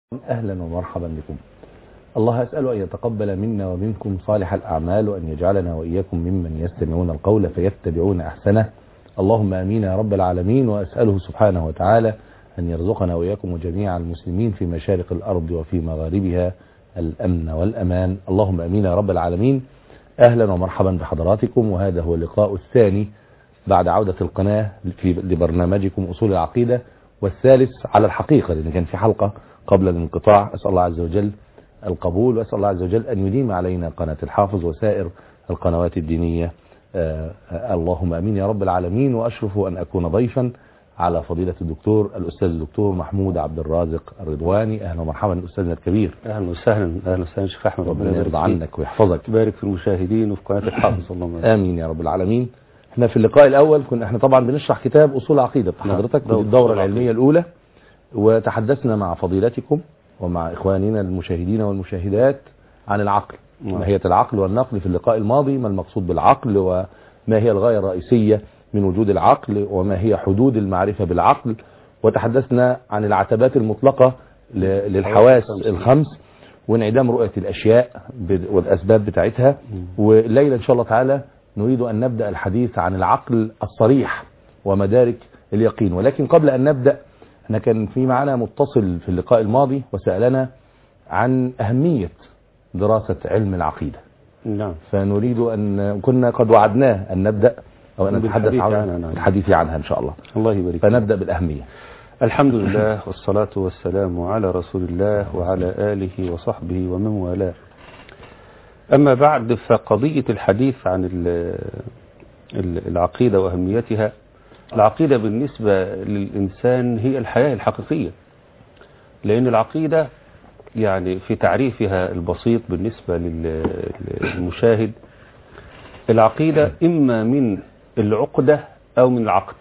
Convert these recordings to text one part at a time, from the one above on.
أهلا ومرحبا بكم الله أسأل أن يتقبل منا ومنكم صالح الأعمال وأن يجعلنا وإياكم ممن يستمعون القول فيتبعون أحسنه اللهم آمين يا رب العالمين وأسأله سبحانه وتعالى أن يرزقنا وإياكم وجميع المسلمين في مشارق الأرض وفي مغاربها الأمن والأمان اللهم آمين يا رب العالمين أهلا ومرحبا بحضراتكم وهذا هو اللقاء الثاني بعد عودة القناة في لبرنامجكم أصول العقيدة والثالث على الحقيقة لأن كان في حلقة قبل الانقطاع أسأل الله عز وجل القبول وأسأل الله عز وجل أن يديم علينا قناة الحافظ وسائر القنوات الدينية آه آه اللهم أمين يا رب العالمين وأشرف أن أكون ضيفا على فضيلة الدكتور الأستاذ الدكتور محمود عبد الرازق الرضواني أهلا ومرحبا أستاذنا الكبير اهلا وسهلا اهلا وسهلا شيخ احمد ربنا يرضى عنك ويحفظك يبارك في المشاهدين وفي قناه الحافظ اللهم آمين. آمين يا رب العالمين احنا في اللقاء الأول كنا احنا طبعا بنشرح كتاب أصول عقيدة نعم. حضرتك دورة في الدورة أصول العلمية الأولى وتحدثنا مع فضيلتكم ومع إخواننا المشاهدين والمشاهدات عن العقل نعم. ماهية العقل والنقل في اللقاء الماضي ما المقصود بالعقل وما هي الغاية الرئيسية من وجود العقل وما هي حدود المعرفة بالعقل وتحدثنا عن العتبات المطلقة ل- للحواس الخمس. الخمس وانعدام رؤية الأشياء ب- والأسباب بتاعتها والليلة إن شاء الله تعالى نريد أن نبدأ الحديث عن العقل الصريح ومدارك اليقين ولكن قبل أن نبدأ احنا كان في معنا متصل في اللقاء الماضي وسألنا عن أهمية دراسة علم العقيدة نعم فنريد أن كنا قد وعدناه أن نبدأ أو أن نتحدث بالحديث عن عنها، نعم. الحديث عنها إن شاء الله الله يبارك فيك. فنبدأ بالأهمية الحمد لله والصلاة والسلام على رسول الله وعلى آله وصحبه ومن والاه أما بعد فقضية الحديث عن ال- ال- العقيدة وأهميتها العقيدة بالنسبة للإنسان هي الحياة الحقيقية لأن العقيدة يعني في تعريفها البسيط بالنسبة لل- للمشاهد العقيدة إما من العقدة أو من العقد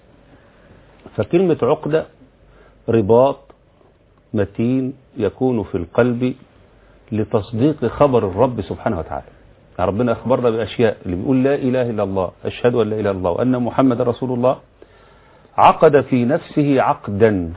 فكلمة عقدة رباط متين يكون في القلب لتصديق خبر الرب سبحانه وتعالى يعني ربنا أخبرنا بأشياء اللي بيقول لا إله إلا الله أشهد أن لا إله إلا الله وأن محمد رسول الله عقد في نفسه عقدا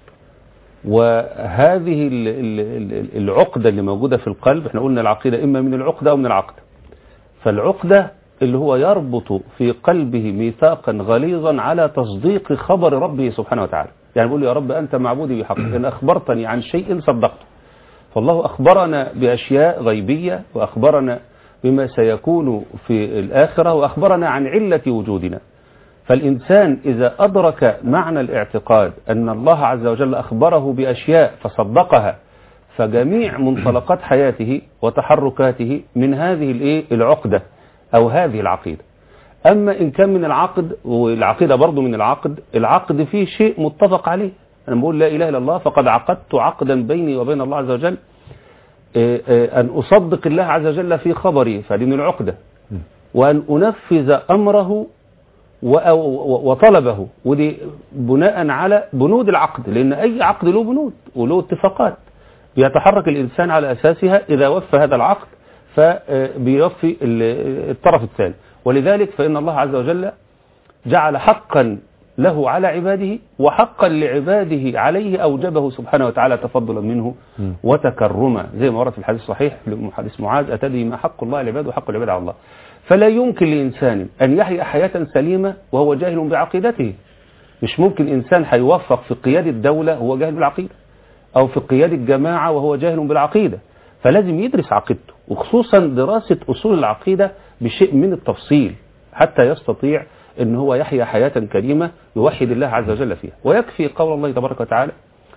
وهذه ال- ال- ال- العقدة اللي موجودة في القلب احنا قلنا العقيدة إما من العقدة أو من العقد فالعقدة اللي هو يربط في قلبه ميثاقا غليظا على تصديق خبر ربه سبحانه وتعالى يعني بيقول يا رب أنت معبودي بحق إن أخبرتني عن شيء صدقته فالله أخبرنا بأشياء غيبية وأخبرنا بما سيكون في الآخرة وأخبرنا عن علة وجودنا فالإنسان إذا أدرك معنى الاعتقاد أن الله عز وجل أخبره بأشياء فصدقها فجميع منطلقات حياته وتحركاته من هذه الإيه؟ العقدة أو هذه العقيدة أما إن كان من العقد والعقيدة برضو من العقد العقد فيه شيء متفق عليه أنا بقول لا إله إلا الله فقد عقدت عقدا بيني وبين الله عز وجل إيه إيه أن أصدق الله عز وجل في خبري فدي من العقدة وأن أنفذ أمره و- و- وطلبه ودي بناء على بنود العقد لأن أي عقد له بنود وله اتفاقات بيتحرك الإنسان على أساسها إذا وفى هذا العقد فبيوفي ال- الطرف الثاني ولذلك فإن الله عز وجل جعل حقا له على عباده وحقا لعباده عليه أوجبه سبحانه وتعالى تفضلا منه مم. وتكرما زي ما ورد في الحديث الصحيح حديث معاذ أتدري ما حق الله على العباد وحق العباد على الله فلا يمكن لإنسان أن يحيا حياة سليمة وهو جاهل بعقيدته مش ممكن إنسان هيوفق في قيادة الدولة وهو جاهل بالعقيدة أو في قيادة جماعة وهو جاهل بالعقيدة فلازم يدرس عقيدته وخصوصا دراسة أصول العقيدة بشيء من التفصيل حتى يستطيع أن هو يحيا حياة كريمة يوحد الله عز وجل فيها ويكفي قول الله تبارك وتعالى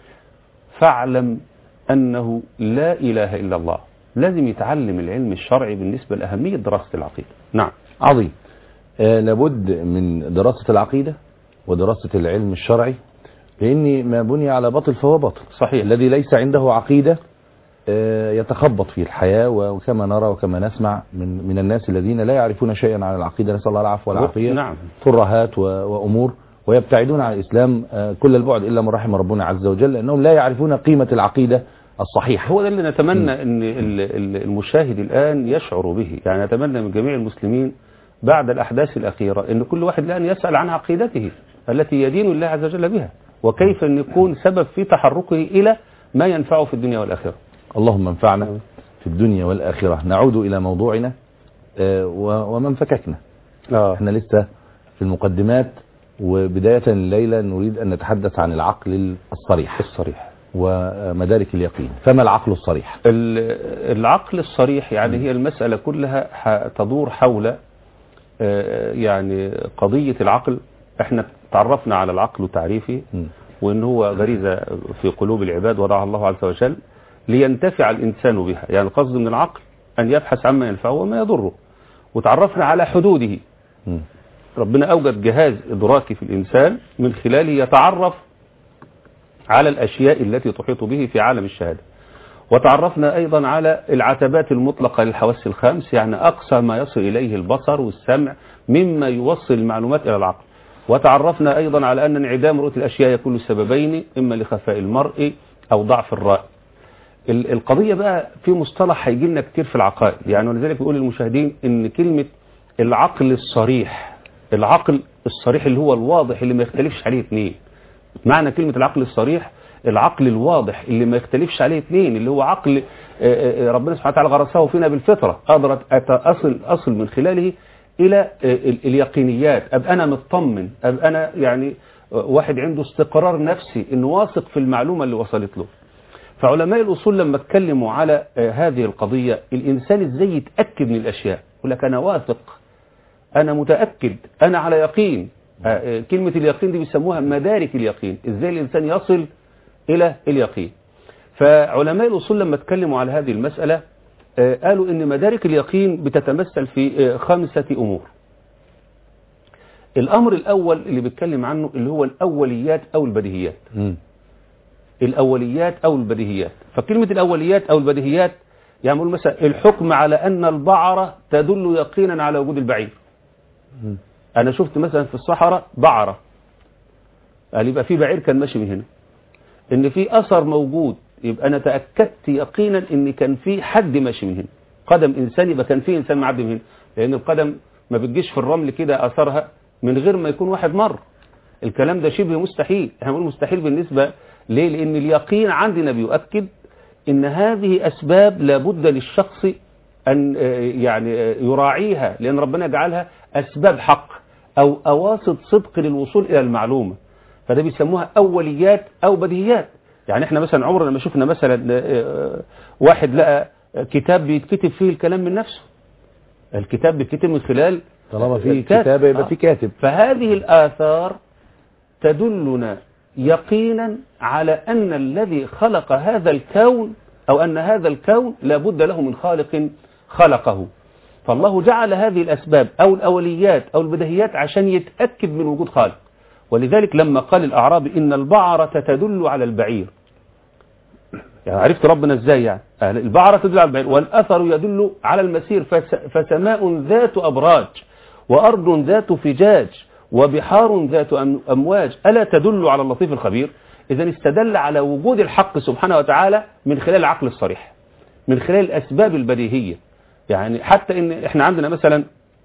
فاعلم أنه لا إله إلا الله لازم يتعلم العلم الشرعي بالنسبة لأهمية دراسة العقيدة نعم عظيم آه لابد من دراسة العقيدة ودراسة العلم الشرعي لأن ما بني على باطل فهو باطل صحيح الذي ليس عنده عقيدة آه، يتخبط في الحياة وكما نرى وكما نسمع من من الناس الذين لا يعرفون شيئا عن العقيدة نسأل الله العفو والعافية نعم ترهات و- وأمور ويبتعدون عن الإسلام آه، كل البعد إلا من رحم ربنا عز وجل لأنهم لا يعرفون قيمة العقيدة الصحيحة هو ده اللي نتمنى ان ال- ال- المشاهد الان يشعر به يعني نتمنى من جميع المسلمين بعد الاحداث الاخيره ان كل واحد الان يسال عن عقيدته التي يدين الله عز وجل بها وكيف ان يكون سبب في تحركه الى ما ينفعه في الدنيا والآخرة اللهم انفعنا في الدنيا والآخرة نعود إلى موضوعنا آه، و- ومن فككنا آه. احنا لسه في المقدمات وبداية الليلة نريد أن نتحدث عن العقل الصريح الصريح ومدارك اليقين فما العقل الصريح ال- العقل الصريح يعني هي المسألة كلها ح- تدور حول آه، يعني قضية العقل احنا تعرفنا على العقل وتعريفه مم. وان هو غريزة في قلوب العباد وضعها الله عز وجل لينتفع الإنسان بها يعني القصد من العقل أن يبحث عما ينفعه وما يضره وتعرفنا على حدوده مم. ربنا أوجد جهاز إدراكي في الإنسان من خلاله يتعرف على الأشياء التي تحيط به في عالم الشهادة وتعرفنا أيضا على العتبات المطلقة للحواس الخمس يعني أقصى ما يصل إليه البصر والسمع مما يوصل المعلومات إلى العقل وتعرفنا أيضا على أن انعدام رؤية الأشياء يكون لسببين إما لخفاء المرء أو ضعف الرأي ال- القضية بقى في مصطلح هيجي لنا كتير في العقائد يعني ولذلك بيقول للمشاهدين ان كلمة العقل الصريح العقل الصريح اللي هو الواضح اللي ما يختلفش عليه اثنين معنى كلمة العقل الصريح العقل الواضح اللي ما يختلفش عليه اثنين اللي هو عقل آه، آه، ربنا سبحانه وتعالى غرسه فينا بالفطرة قدرت أصل أصل من خلاله إلى آه، ال- اليقينيات أبقى أنا مطمن أبقى أنا يعني آه، واحد عنده استقرار نفسي إنه واثق في المعلومة اللي وصلت له فعلماء الأصول لما اتكلموا على آه، هذه القضية الإنسان إزاي يتأكد من الأشياء يقول لك أنا واثق أنا متأكد أنا على يقين آه، آه، كلمة اليقين دي بيسموها مدارك اليقين إزاي الإنسان يصل إلى اليقين فعلماء الأصول لما اتكلموا على هذه المسألة آه، قالوا إن مدارك اليقين بتتمثل في آه، خمسة أمور الأمر الأول اللي بيتكلم عنه اللي هو الأوليات أو البديهيات مم. الأوليات أو البديهيات فكلمة الأوليات أو البديهيات يعني نقول مثلا الحكم على أن البعرة تدل يقينا على وجود البعير مم. أنا شفت مثلا في الصحراء بعرة قال يبقى في بعير كان ماشي من هنا إن في أثر موجود يبقى أنا تأكدت يقينا إن كان في حد ماشي من هنا قدم إنسان يبقى كان في إنسان معدي من هنا لأن القدم ما بتجيش في الرمل كده أثرها من غير ما يكون واحد مر الكلام ده شبه مستحيل احنا بنقول مستحيل بالنسبة ليه لأن اليقين عندنا بيؤكد إن هذه أسباب لابد للشخص أن آه، يعني آه، يراعيها لأن ربنا يجعلها أسباب حق أو أواسط صدق للوصول إلى المعلومة فده بيسموها أوليات أو بديهيات يعني احنا مثلا عمرنا ما شفنا مثلا آه، واحد لقى كتاب بيتكتب فيه الكلام من نفسه الكتاب بيتكتب من خلال طالما في الكاتب. كتابة يبقى آه. في كاتب فهذه الآثار تدلنا يقينا على أن الذي خلق هذا الكون أو أن هذا الكون لابد له من خالق خلقه فالله جعل هذه الأسباب أو الأوليات أو البديهيات عشان يتأكد من وجود خالق ولذلك لما قال الأعرابي إن البعرة تدل على البعير يعني عرفت ربنا ازاي يعني أهل- البعرة تدل على البعير والأثر يدل على المسير فس فسماء ذات أبراج وأرض ذات فجاج وبحار ذات أم- أمواج ألا تدل على اللطيف الخبير إذا استدل على وجود الحق سبحانه وتعالى من خلال العقل الصريح من خلال الأسباب البديهية يعني حتى إن إحنا عندنا مثلا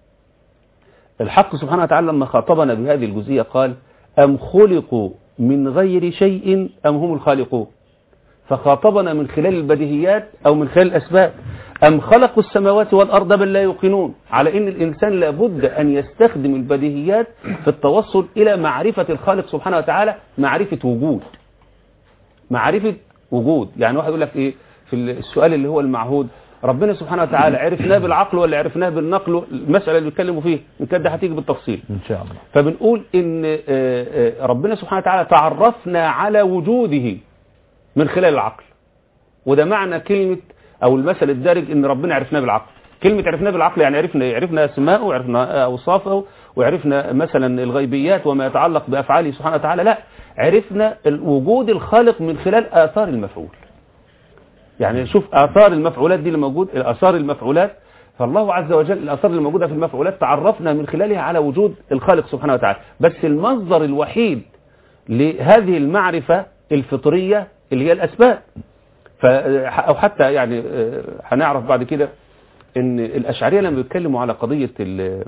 الحق سبحانه وتعالى لما خاطبنا بهذه الجزئية قال أم خلقوا من غير شيء أم هم الخالقون فخاطبنا من خلال البديهيات أو من خلال الأسباب أم خلقوا السماوات والأرض بل لا يوقنون على أن الإنسان لابد أن يستخدم البديهيات في التوصل إلى معرفة الخالق سبحانه وتعالى معرفة وجود معرفة وجود يعني واحد يقول لك إيه في السؤال اللي هو المعهود ربنا سبحانه وتعالى عرفناه بالعقل ولا عرفناه بالنقل المسألة اللي بيتكلموا فيه إن كانت ده هتيجي بالتفصيل إن شاء الله فبنقول ان آه، آه، ربنا سبحانه وتعالى تعرفنا على وجوده من خلال العقل وده معنى كلمة او المثل الدارج ان ربنا عرفناه بالعقل كلمة عرفناه بالعقل يعني عرفنا إيه؟ عرفنا اسماءه وعرفنا اوصافه وعرفنا مثلا الغيبيات وما يتعلق بافعاله سبحانه وتعالى لا عرفنا ال- وجود الخالق من خلال اثار المفعول يعني شوف آثار المفعولات دي اللي موجود الآثار المفعولات فالله عز وجل الآثار اللي موجودة في المفعولات تعرفنا من خلالها على وجود الخالق سبحانه وتعالى بس المصدر الوحيد لهذه المعرفة الفطرية اللي هي الأسباب ف أو حتى يعني آه، هنعرف بعد كده ان الأشعرية لما بيتكلموا على قضية ال-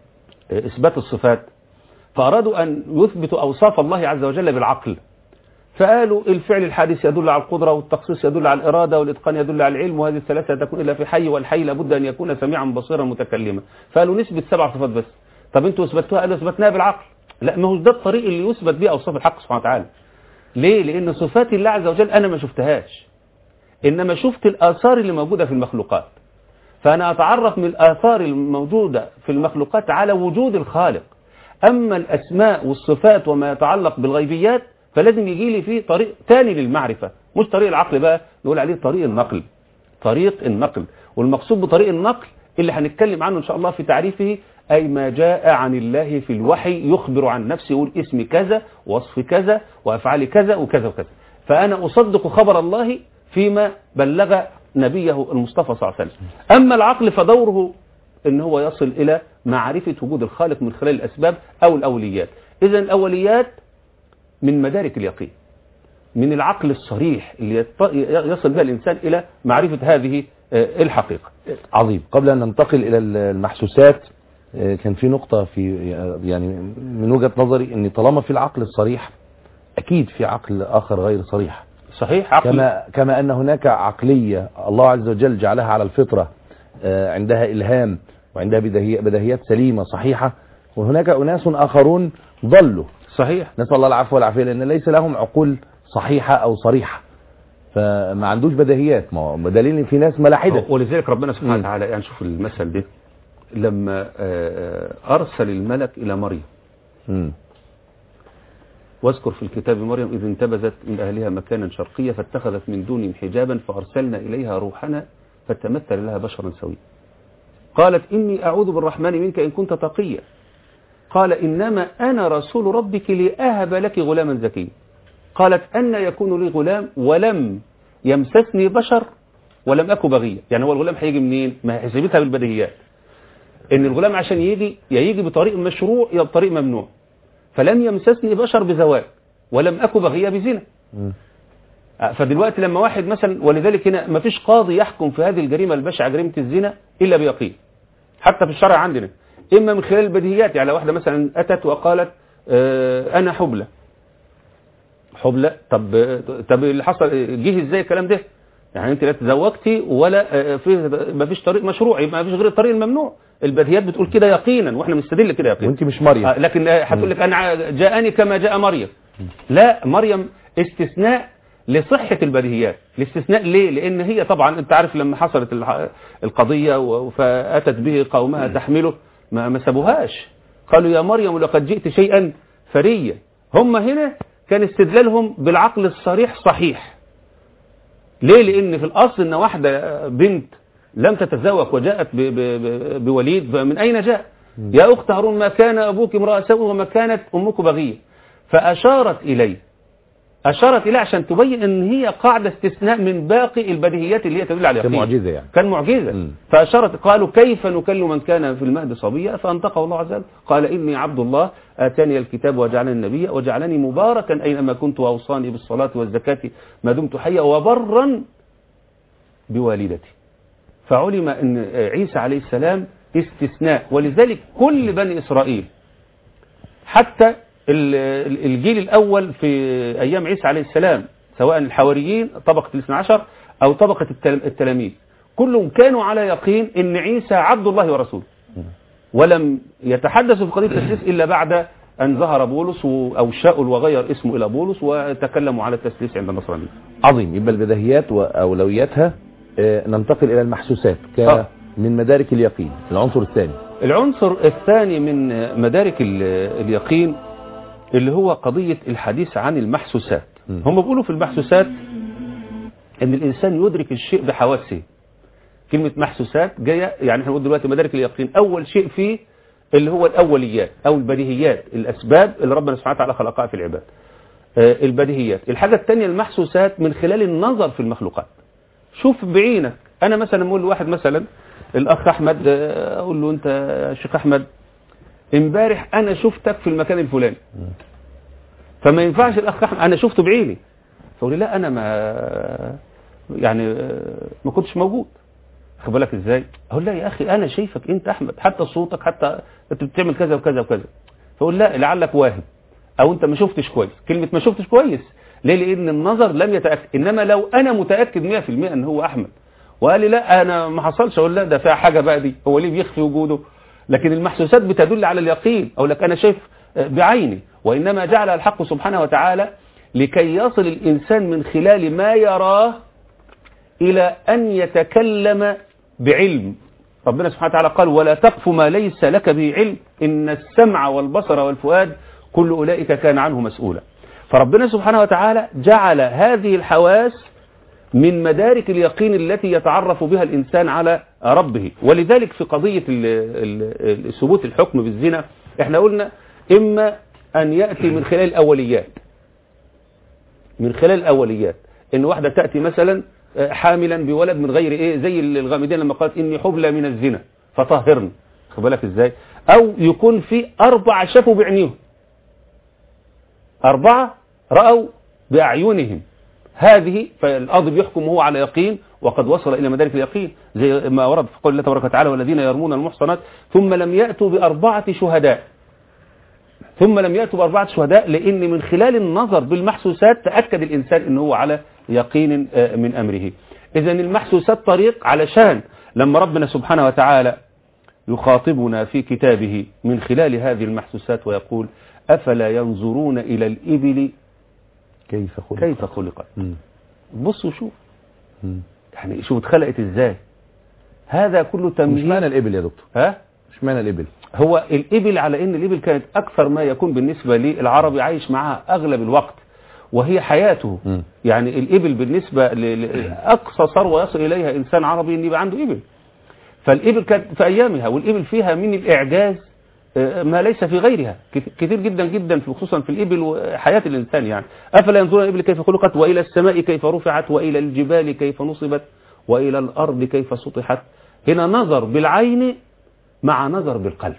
آه، إثبات الصفات فأرادوا أن يثبتوا أوصاف الله عز وجل بالعقل فقالوا الفعل الحادث يدل على القدرة والتخصيص يدل على الإرادة والإتقان يدل على العلم وهذه الثلاثة لا تكون إلا في حي والحي لابد أن يكون سميعا بصيرا متكلما فقالوا نثبت سبع صفات بس طب انتوا اثبتوها قالوا اثبتناها بالعقل لا ما هو ده الطريق اللي يثبت بيه أوصاف الحق سبحانه وتعالى ليه لأن صفات الله عز وجل أنا ما شفتهاش إنما شفت الآثار اللي موجودة في المخلوقات فأنا أتعرف من الآثار الموجودة في المخلوقات على وجود الخالق أما الأسماء والصفات وما يتعلق بالغيبيات فلازم يجي لي فيه طريق تاني للمعرفة مش طريق العقل بقى نقول عليه طريق النقل طريق النقل والمقصود بطريق النقل اللي هنتكلم عنه إن شاء الله في تعريفه أي ما جاء عن الله في الوحي يخبر عن نفسه يقول اسم كذا وصف كذا وأفعال كذا وكذا وكذا فأنا أصدق خبر الله فيما بلغ نبيه المصطفى صلى الله عليه وسلم أما العقل فدوره ان هو يصل إلى معرفة وجود الخالق من خلال الأسباب أو الأوليات إذا الأوليات من مدارك اليقين من العقل الصريح اللي يط- يصل بها الإنسان إلى معرفة هذه آه، الحقيقة عظيم قبل أن ننتقل إلى المحسوسات آه، كان في نقطة في يعني من وجهة نظري أن طالما في العقل الصريح أكيد في عقل آخر غير صريح صحيح عقل كما كما أن هناك عقلية الله عز وجل جعلها على الفطرة آه، عندها إلهام وعندها بدهي- بدهيات سليمة صحيحة وهناك أناس آخرون ضلوا صحيح نسأل الله العفو والعافية لأن ليس لهم عقول صحيحة أو صريحة فما عندوش بدهيات ما هو بدليل إن في ناس ملاحدة ولذلك ربنا سبحانه مم. وتعالى يعني شوف المثل ده لما آه، آه، أرسل الملك إلى مريم مم. واذكر في الكتاب مريم إذ انتبذت من أهلها مكانا شرقيا فاتخذت من دونهم حجابا فأرسلنا إليها روحنا فتمثل لها بشرا سويا قالت إني أعوذ بالرحمن منك إن كنت تقيا قال إنما أنا رسول ربك لأهب لك غلاما زكيا قالت أن يكون لي غلام ولم يمسسني بشر ولم أكو بغيا يعني هو الغلام هيجي منين ما هي حسبتها بالبديهيات إن الغلام عشان يجي يا يجي بطريق مشروع يا بطريق ممنوع فلم يمسسني بشر بزواج ولم أكو بغية بزنا مم. فدلوقتي لما واحد مثلا ولذلك هنا ما فيش قاضي يحكم في هذه الجريمة البشعة جريمة الزنا إلا بيقين حتى في الشرع عندنا إما من خلال البديهيات يعني لو واحدة مثلا أتت وقالت آه، أنا حبلى حبلى طب طب اللي حصل جه ازاي الكلام ده يعني انت لا تزوجتي ولا آه، في ما فيش طريق مشروع يبقى ما فيش غير الطريق الممنوع البديهيات بتقول كده يقينا واحنا بنستدل كده يقينا وانت مش مريم آه، لكن آه، هتقول لك انا جاءني كما جاء مريم لا مريم استثناء لصحة البديهيات الاستثناء ليه لان هي طبعا انت عارف لما حصلت الح- القضية و- فاتت به قومها تحمله ما ما سابوهاش قالوا يا مريم لقد جئت شيئا فريا هم هنا كان استدلالهم بالعقل الصريح صحيح ليه لان في الاصل ان واحدة بنت لم تتزوج وجاءت ب- ب- ب- بوليد فمن اين جاء يا اخت هارون ما كان ابوك امرأ سوء وما كانت امك بغية فاشارت اليه اشارت اليه عشان تبين ان هي قاعدة استثناء من باقي البديهيات اللي هي تدل على اليقين كمعجزة يعني كان معجزة مم. فأشارت قالوا كيف نكلم من كان في المهد صبيا فأنطقه الله عز وجل قال إني عبد الله آتاني الكتاب وجعلني النبي وجعلني مباركا أينما كنت وأوصاني بالصلاة والزكاة ما دمت حيا وبرا بوالدتي فعلم أن عيسى عليه السلام استثناء ولذلك كل بني إسرائيل حتى ال- ال- الجيل الأول في أيام عيسى عليه السلام سواء الحواريين طبقة الاثنى عشر أو طبقة التل- التلاميذ كلهم كانوا على يقين أن عيسى عبد الله ورسوله ولم يتحدثوا في قضية التثليث إلا بعد أن ظهر بولس و- أو شاؤل وغير اسمه إلى بولس وتكلموا على التثليث عند النصرانيين عظيم يبقى البديهيات وأولوياتها آه، ننتقل إلى المحسوسات ك آه. من مدارك اليقين العنصر الثاني العنصر الثاني من مدارك ال- اليقين اللي هو قضية الحديث عن المحسوسات مم. هم بيقولوا في المحسوسات ان الانسان يدرك الشيء بحواسه كلمة محسوسات جاية يعني احنا بنقول دلوقتي مدارك اليقين اول شيء فيه اللي هو الاوليات او البديهيات الاسباب اللي ربنا سبحانه وتعالى خلقها في العباد آه، البديهيات الحاجة الثانية المحسوسات من خلال النظر في المخلوقات شوف بعينك انا مثلا اقول لواحد مثلا الاخ احمد آه، اقول له انت يا شيخ احمد امبارح انا شفتك في المكان الفلاني فما ينفعش الاخ احمد انا شفته بعيني فقول لي لا انا ما يعني آه، ما كنتش موجود خد بالك ازاي اقول لا يا اخي انا شايفك انت احمد حتى صوتك حتى انت بتعمل كذا وكذا وكذا فقول لا لعلك واهم او انت ما شفتش كويس كلمه ما شفتش كويس ليه لان النظر لم يتاكد انما لو انا متاكد 100% ان هو احمد وقال لي لا انا ما حصلش اقول لا ده فيها حاجه بقى دي هو ليه بيخفي وجوده لكن المحسوسات بتدل على اليقين اقول لك انا شايف بعيني وانما جعل الحق سبحانه وتعالى لكي يصل الانسان من خلال ما يراه الى ان يتكلم بعلم ربنا سبحانه وتعالى قال ولا تقف ما ليس لك به علم إن السمع والبصر والفؤاد كل أولئك كان عنه مسؤولا فربنا سبحانه وتعالى جعل هذه الحواس من مدارك اليقين التي يتعرف بها الإنسان على ربه ولذلك في قضية ال- ال- ثبوت الحكم بالزنا احنا قلنا إما أن يأتي من خلال الأوليات من خلال الأوليات إن واحدة تأتي مثلا حاملا بولد من غير إيه زي الغامدين لما قالت إني حبلى من الزنا فطهرني خد بالك إزاي أو يكون في أربع شافوا بعينيهم أربعة رأوا بأعينهم هذه فالقاضي بيحكم هو على يقين وقد وصل إلى مدارك اليقين زي ما ورد في قول الله تبارك وتعالى والذين يرمون المحصنات ثم لم يأتوا بأربعة شهداء ثم لم يأتوا بأربعة شهداء لأن من خلال النظر بالمحسوسات تأكد الإنسان أنه هو على يقين آه، من أمره إذا المحسوسات طريق علشان لما ربنا سبحانه وتعالى يخاطبنا في كتابه من خلال هذه المحسوسات ويقول أفلا ينظرون إلى الإبل كيف خلق كيف خلقت مم. بص وشوف مم. يعني شوف اتخلقت ازاي هذا كله مش تمهيد معنى الإبل يا دكتور ها مش معنى الإبل هو الإبل على إن الإبل كانت أكثر ما يكون بالنسبة للعربي عايش معها أغلب الوقت وهي حياته مم. يعني الإبل بالنسبة ل- ل- أقصى ثروة يصل إليها إنسان عربي إن يبقى عنده إبل فالإبل كانت في أيامها والإبل فيها من الإعجاز آه، ما ليس في غيرها كت- كتير جدا جدا في خصوصا في الإبل وحياة الإنسان يعني أفلا ينظرون الإبل كيف خلقت وإلى السماء كيف رفعت وإلى الجبال كيف نصبت وإلى الأرض كيف سطحت هنا نظر بالعين مع نظر بالقلب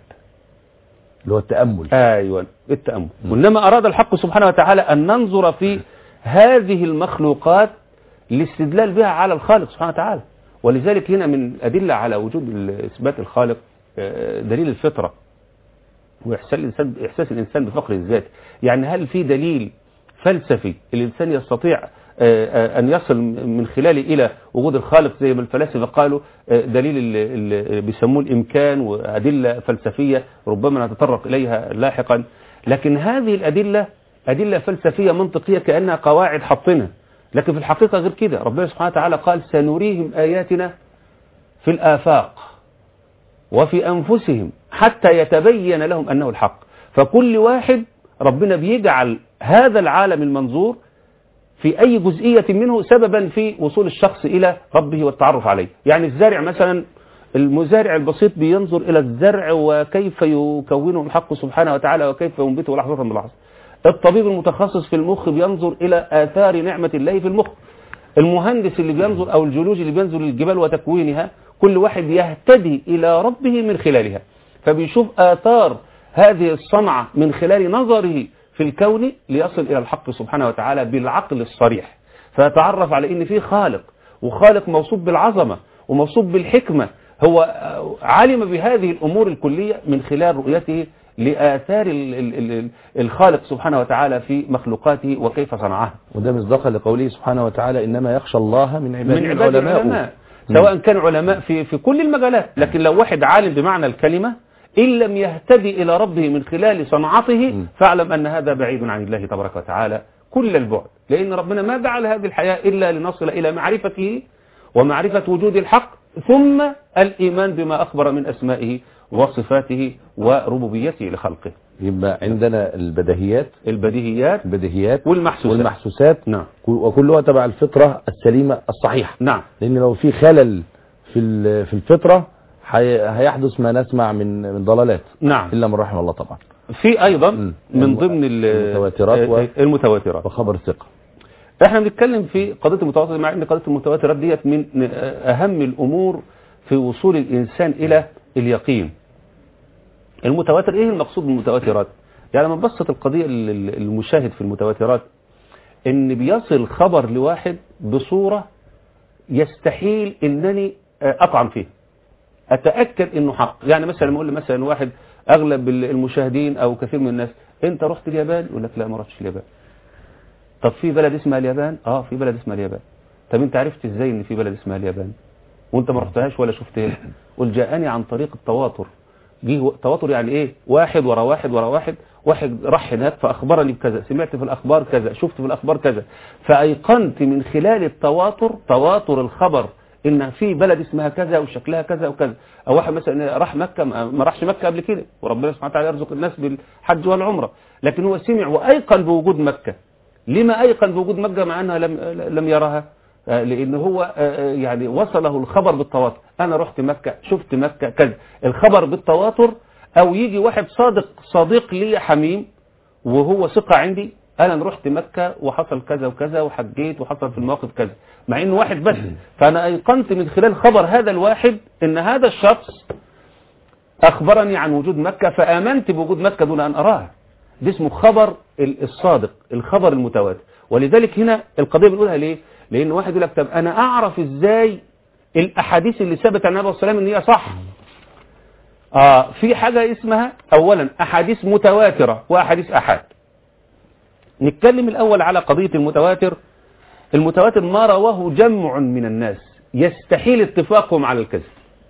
اللي هو التأمل ايوه التامل وانما اراد الحق سبحانه وتعالى ان ننظر في هذه المخلوقات للاستدلال بها على الخالق سبحانه وتعالى ولذلك هنا من ادله على وجود ال- اثبات الخالق آه، دليل الفطره واحساس الانسان احساس الانسان بفقر الذات يعني هل في دليل فلسفي الانسان يستطيع آه، آه، ان يصل من خلاله الى وجود الخالق زي ما الفلاسفه قالوا آه، دليل اللي بيسموه الامكان وادله فلسفيه ربما نتطرق اليها لاحقا لكن هذه الادله ادله فلسفيه منطقيه كانها قواعد حاطينها لكن في الحقيقه غير كده ربنا سبحانه وتعالى قال سنريهم اياتنا في الافاق وفي أنفسهم حتى يتبين لهم أنه الحق فكل واحد ربنا بيجعل هذا العالم المنظور في أي جزئية منه سببا في وصول الشخص إلى ربه والتعرف عليه يعني الزارع مثلا المزارع البسيط بينظر إلى الزرع وكيف يكونه الحق سبحانه وتعالى وكيف ينبته لحظة بلحظة الطبيب المتخصص في المخ بينظر إلى آثار نعمة الله في المخ المهندس اللي بينظر أو الجيولوجي اللي بينظر للجبال وتكوينها كل واحد يهتدي إلى ربه من خلالها فبيشوف آثار هذه الصنعة من خلال نظره في الكون ليصل إلى الحق سبحانه وتعالى بالعقل الصريح فيتعرف على إن في خالق وخالق موصوف بالعظمة وموصوف بالحكمة هو علم بهذه الأمور الكلية من خلال رؤيته لآثار ال- ال- ال- الخالق سبحانه وتعالى في مخلوقاته وكيف صنعها وده مصداقا لقوله سبحانه وتعالى إنما يخشى الله من عباده من عباد العلماء سواء كانوا علماء في في كل المجالات لكن لو واحد عالم بمعنى الكلمة إن لم يهتدي إلى ربه من خلال صنعته فاعلم أن هذا بعيد عن الله تبارك وتعالى كل البعد لأن ربنا ما جعل هذه الحياة إلا لنصل إلى معرفته ومعرفة وجود الحق ثم الإيمان بما أخبر من أسمائه وصفاته وربوبيته لخلقه يبقى عندنا البديهيات البديهيات البديهيات والمحسوسات والمحسوسات نعم وكلها تبع الفطرة السليمة الصحيحة نعم لأن لو في خلل في ال- في الفطرة هي- هيحدث ما نسمع من من ضلالات نعم إلا من رحم الله طبعا في أيضا مم. من الم- ضمن ال- المتواترات و- المتواترات وخبر ثقة احنا بنتكلم في قضيه المتواتر مع ان قضيه المتواترات ديت من اهم الامور في وصول الانسان الى اليقين المتواتر ايه المقصود بالمتواترات يعني لما نبسط القضيه ال- ال- المشاهد في المتواترات ان بيصل خبر لواحد بصوره يستحيل انني اطعن فيه اتاكد انه حق يعني مثلا لما اقول لي مثلا واحد اغلب المشاهدين او كثير من الناس انت رحت اليابان يقول لك لا ما رحتش اليابان طب في بلد اسمها اليابان اه في بلد اسمها اليابان طب انت عرفت ازاي ان في بلد اسمها اليابان وانت ما رحتهاش ولا شفتها قل جاءني عن طريق التواتر جه تواتر يعني ايه واحد ورا واحد ورا واحد واحد راح هناك فاخبرني بكذا سمعت في الاخبار كذا شفت في الاخبار كذا فايقنت من خلال التواتر تواتر الخبر ان في بلد اسمها كذا وشكلها كذا وكذا او واحد مثلا راح مكه ما راحش مكه قبل كده وربنا سبحانه وتعالى يرزق الناس بالحج والعمره لكن هو سمع وايقن بوجود مكه لما ايقن بوجود مكه مع انها لم لم يراها آه، لان هو آه، يعني وصله الخبر بالتواتر انا رحت مكه شفت مكه كذا الخبر بالتواتر او يجي واحد صادق صديق لي حميم وهو ثقه عندي انا رحت مكه وحصل كذا وكذا وحجيت وحصل في المواقف كذا مع انه واحد بس فانا ايقنت من خلال خبر هذا الواحد ان هذا الشخص اخبرني عن وجود مكه فامنت بوجود مكه دون ان اراها ده اسمه خبر ال- الصادق الخبر المتواتر ولذلك هنا القضيه بنقولها ليه لان واحد يقول لك طب انا اعرف ازاي الاحاديث اللي ثبت عن النبي صلى الله عليه وسلم ان هي صح اه في حاجه اسمها اولا احاديث متواتره واحاديث احاد نتكلم الاول على قضيه المتواتر المتواتر ما رواه جمع من الناس يستحيل اتفاقهم على الكذب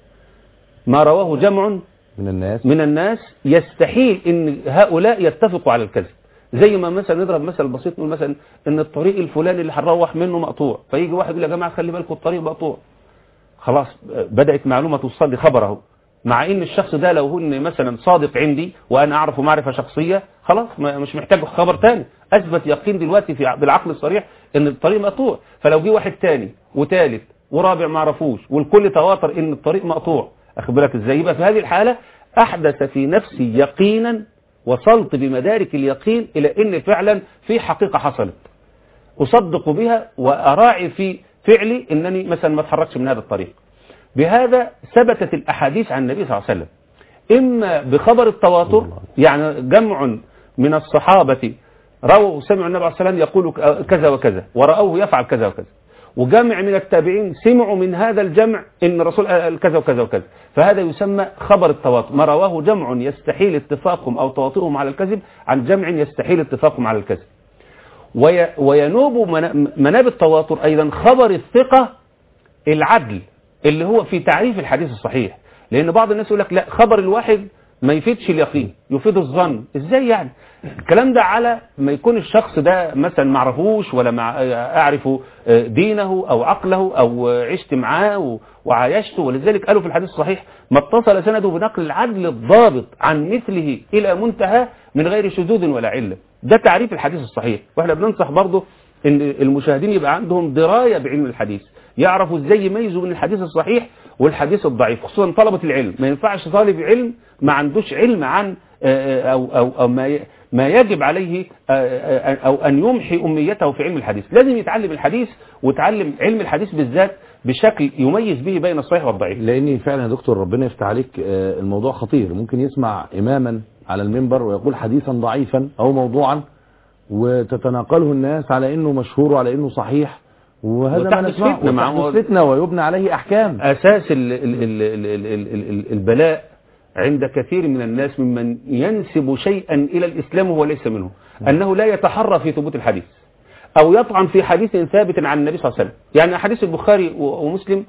ما رواه جمع من الناس من الناس يستحيل ان هؤلاء يتفقوا على الكذب زي ما مثلا نضرب مثل بسيط نقول مثلا ان الطريق الفلاني اللي هنروح منه مقطوع فيجي واحد يقول يا جماعه خلي بالكم الطريق مقطوع خلاص بدات معلومه توصل لي خبر اهو مع ان الشخص ده لو هو إن مثلا صادق عندي وانا اعرفه معرفه شخصيه خلاص ما- مش محتاج خبر تاني اثبت يقين دلوقتي في بالعقل الصريح ان الطريق مقطوع فلو جه واحد تاني وثالث ورابع ما عرفوش والكل تواتر ان الطريق مقطوع اخد بالك ازاي يبقى في هذه الحاله احدث في نفسي يقينا وصلت بمدارك اليقين الى ان فعلا في حقيقه حصلت اصدق بها واراعي في فعلي انني مثلا ما اتحركش من هذا الطريق بهذا ثبتت الاحاديث عن النبي صلى الله عليه وسلم اما بخبر التواتر يعني جمع من الصحابه رووا سمعوا النبي عليه الصلاه والسلام يقول كذا وكذا وراوه يفعل كذا وكذا وجمع من التابعين سمعوا من هذا الجمع ان الرسول قال كذا وكذا وكذا فهذا يسمى خبر التواتر ما رواه جمع يستحيل اتفاقهم او تواطؤهم على الكذب عن جمع يستحيل اتفاقهم على الكذب وي- وينوب من- مناب التواتر ايضا خبر الثقه العدل اللي هو في تعريف الحديث الصحيح لان بعض الناس يقول لك لا خبر الواحد ما يفيدش اليقين يفيد الظن ازاي يعني الكلام ده على ما يكون الشخص ده مثلا ما اعرفوش ولا مع اعرف دينه او عقله او عشت معاه و- وعايشته ولذلك قالوا في الحديث الصحيح ما اتصل سنده بنقل العدل الضابط عن مثله الى منتهى من غير شذوذ ولا عله ده تعريف الحديث الصحيح واحنا بننصح برضه ان المشاهدين يبقى عندهم درايه بعلم الحديث يعرفوا ازاي يميزوا بين الحديث الصحيح والحديث الضعيف خصوصا طلبه العلم ما ينفعش طالب علم ما عندوش علم عن آه، او او او ما ي- ما يجب عليه آه، آه، او ان يمحي اميته في علم الحديث لازم يتعلم الحديث ويتعلم علم الحديث بالذات بشكل يميز به بين الصحيح والضعيف لاني فعلا يا دكتور ربنا يفتح عليك آه، الموضوع خطير ممكن يسمع اماما على المنبر ويقول حديثا ضعيفا او موضوعا وتتناقله الناس على انه مشهور وعلى انه صحيح وهذا ما وتحدث نسمعه فتنة مع- وتحدث فتنه ويبنى عليه احكام أساس ال ال ال ال ال ال ال البلاء عند كثير من الناس ممن ينسب شيئا إلى الإسلام وهو ليس منه أنه لا يتحرى في ثبوت الحديث أو يطعن في حديث ثابت عن النبي صلى الله عليه وسلم يعني أحاديث البخاري و- ومسلم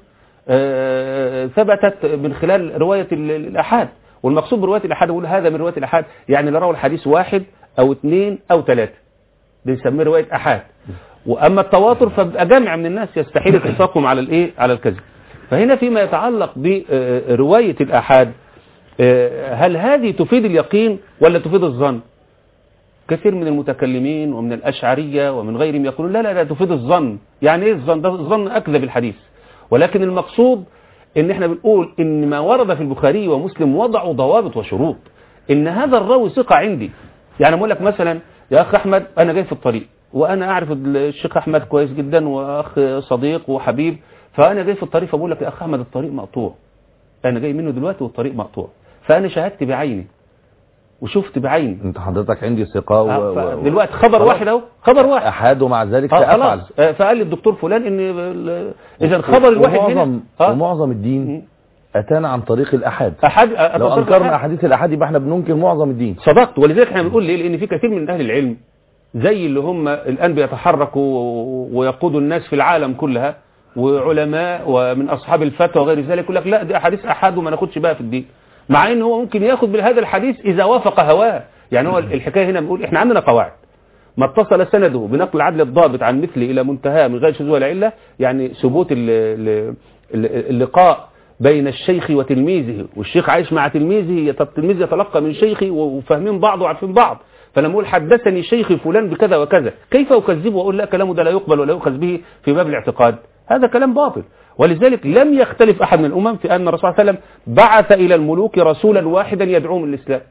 آه، ثبتت من خلال رواية ال- ال- الأحاد والمقصود برواية الأحاد يقول هذا من رواية الأحاد يعني اللي روى الحديث واحد أو اثنين أو ثلاثة بنسميه رواية أحاد وأما التواتر فبقى جمع من الناس يستحيل اتفاقهم على الإيه على الكذب فهنا فيما يتعلق برواية الأحاد آه، هل هذه تفيد اليقين ولا تفيد الظن كثير من المتكلمين ومن الأشعرية ومن غيرهم يقولون لا لا لا تفيد الظن يعني ايه الظن ده الظن أكذب الحديث ولكن المقصود ان احنا بنقول ان ما ورد في البخاري ومسلم وضعوا ضوابط وشروط ان هذا الراوي ثقة عندي يعني بقول لك مثلا يا اخ احمد انا جاي في الطريق وانا اعرف الشيخ احمد كويس جدا واخ صديق وحبيب فانا جاي في الطريق فبقول لك يا اخ احمد الطريق مقطوع انا جاي منه دلوقتي والطريق مقطوع فانا شاهدت بعيني وشفت بعيني انت حضرتك عندي ثقه و... آه، و... دلوقتي خبر خلاص. واحد اهو خبر واحد احاد ومع ذلك آه سافعل خلاص آه، فقال لي الدكتور فلان ان ال- اذا خبر الواحد ومعظم هنا آه، ومعظم الدين اتانا عن طريق الاحاد احد آه، لو أتصل انكرنا بأحد. احاديث الاحاد يبقى احنا بننكر معظم الدين صدقت ولذلك احنا بنقول ليه لان في كثير من اهل العلم زي اللي هم الآن بيتحركوا ويقودوا الناس في العالم كلها وعلماء ومن أصحاب الفتوى وغير ذلك يقول لك لا دي أحاديث أحد وما ناخدش بقى في الدين مع إن هو ممكن ياخد بهذا الحديث إذا وافق هواه يعني هو الحكاية هنا بنقول إحنا عندنا قواعد ما اتصل سنده بنقل العدل الضابط عن مثله إلى منتهى من غير شذوذ ولا علة يعني ثبوت ال- ال- ال- اللقاء بين الشيخ وتلميذه والشيخ عايش مع تلميذه يت- التلميذ يتلقى من شيخه وفاهمين بعض وعارفين بعض فلما اقول حدثني شيخي فلان بكذا وكذا كيف اكذبه واقول لا كلامه ده لا يقبل ولا يؤخذ به في باب الاعتقاد هذا كلام باطل ولذلك لم يختلف احد من الامم في ان الرسول صلى الله عليه وسلم بعث الى الملوك رسولا واحدا يدعوهم للاسلام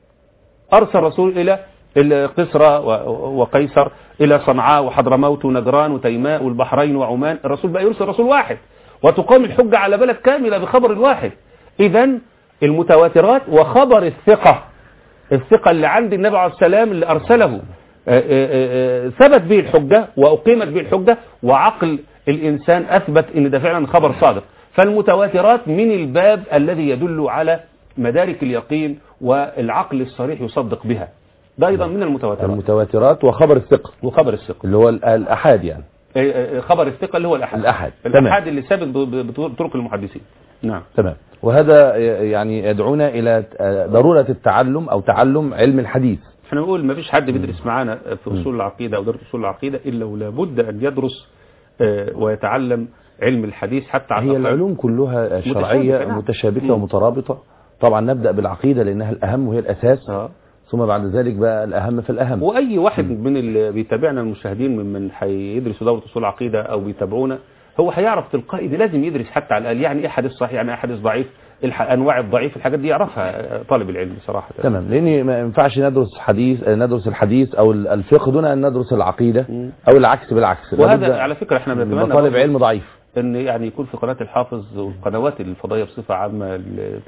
أرسل رسول إلى القسرى و- وقيصر إلى صنعاء وحضرموت ونجران وتيماء والبحرين وعمان الرسول بقى يرسل رسول واحد وتقام الحجة على بلد كاملة بخبر واحد إذا المتواترات وخبر الثقة الثقة اللي عند النبي عليه السلام اللي أرسله آه، آه، آه، ثبت به الحجة وأقيمت به الحجة وعقل الإنسان أثبت أن ده فعلا خبر صادق فالمتواترات من الباب الذي يدل على مدارك اليقين والعقل الصريح يصدق بها ده أيضا من المتواترات المتواترات وخبر الثقة وخبر الثقة اللي هو ال- الأحاد يعني آه، آه، خبر الثقة اللي هو الأحد الأحد. تمام. الأحد اللي ثابت ب- ب- بطرق المحدثين نعم تمام وهذا يعني يدعونا إلى ضرورة التعلم أو تعلم علم الحديث احنا بنقول ما فيش حد بيدرس معانا في اصول العقيده او درس اصول العقيده الا ولا بد ان يدرس آه، ويتعلم علم الحديث حتى على هي الأقل. العلوم كلها شرعية متشابكة، نعم. متشابكة مم. ومترابطة طبعا نبدأ بالعقيدة لأنها الأهم وهي الأساس آه. ثم بعد ذلك بقى الأهم في الأهم واي واحد من اللي بيتابعنا المشاهدين ممن هيدرسوا دوره اصول العقيده او بيتابعونا هو هيعرف تلقائي دي لازم يدرس حتى على الاقل يعني ايه حديث صحيح يعني ايه حديث ضعيف الح- انواع الضعيف الحاجات دي يعرفها آه، طالب العلم صراحه تمام لأن ما ينفعش ندرس حديث ندرس الحديث أو الفقه دون أن ندرس العقيدة مم. أو العكس بالعكس لابد وهذا على فكره احنا يبقى بنتمنى طالب برضه علم ضعيف ان يعني يكون في قناة الحافظ والقنوات الفضائية بصفة عامة اللي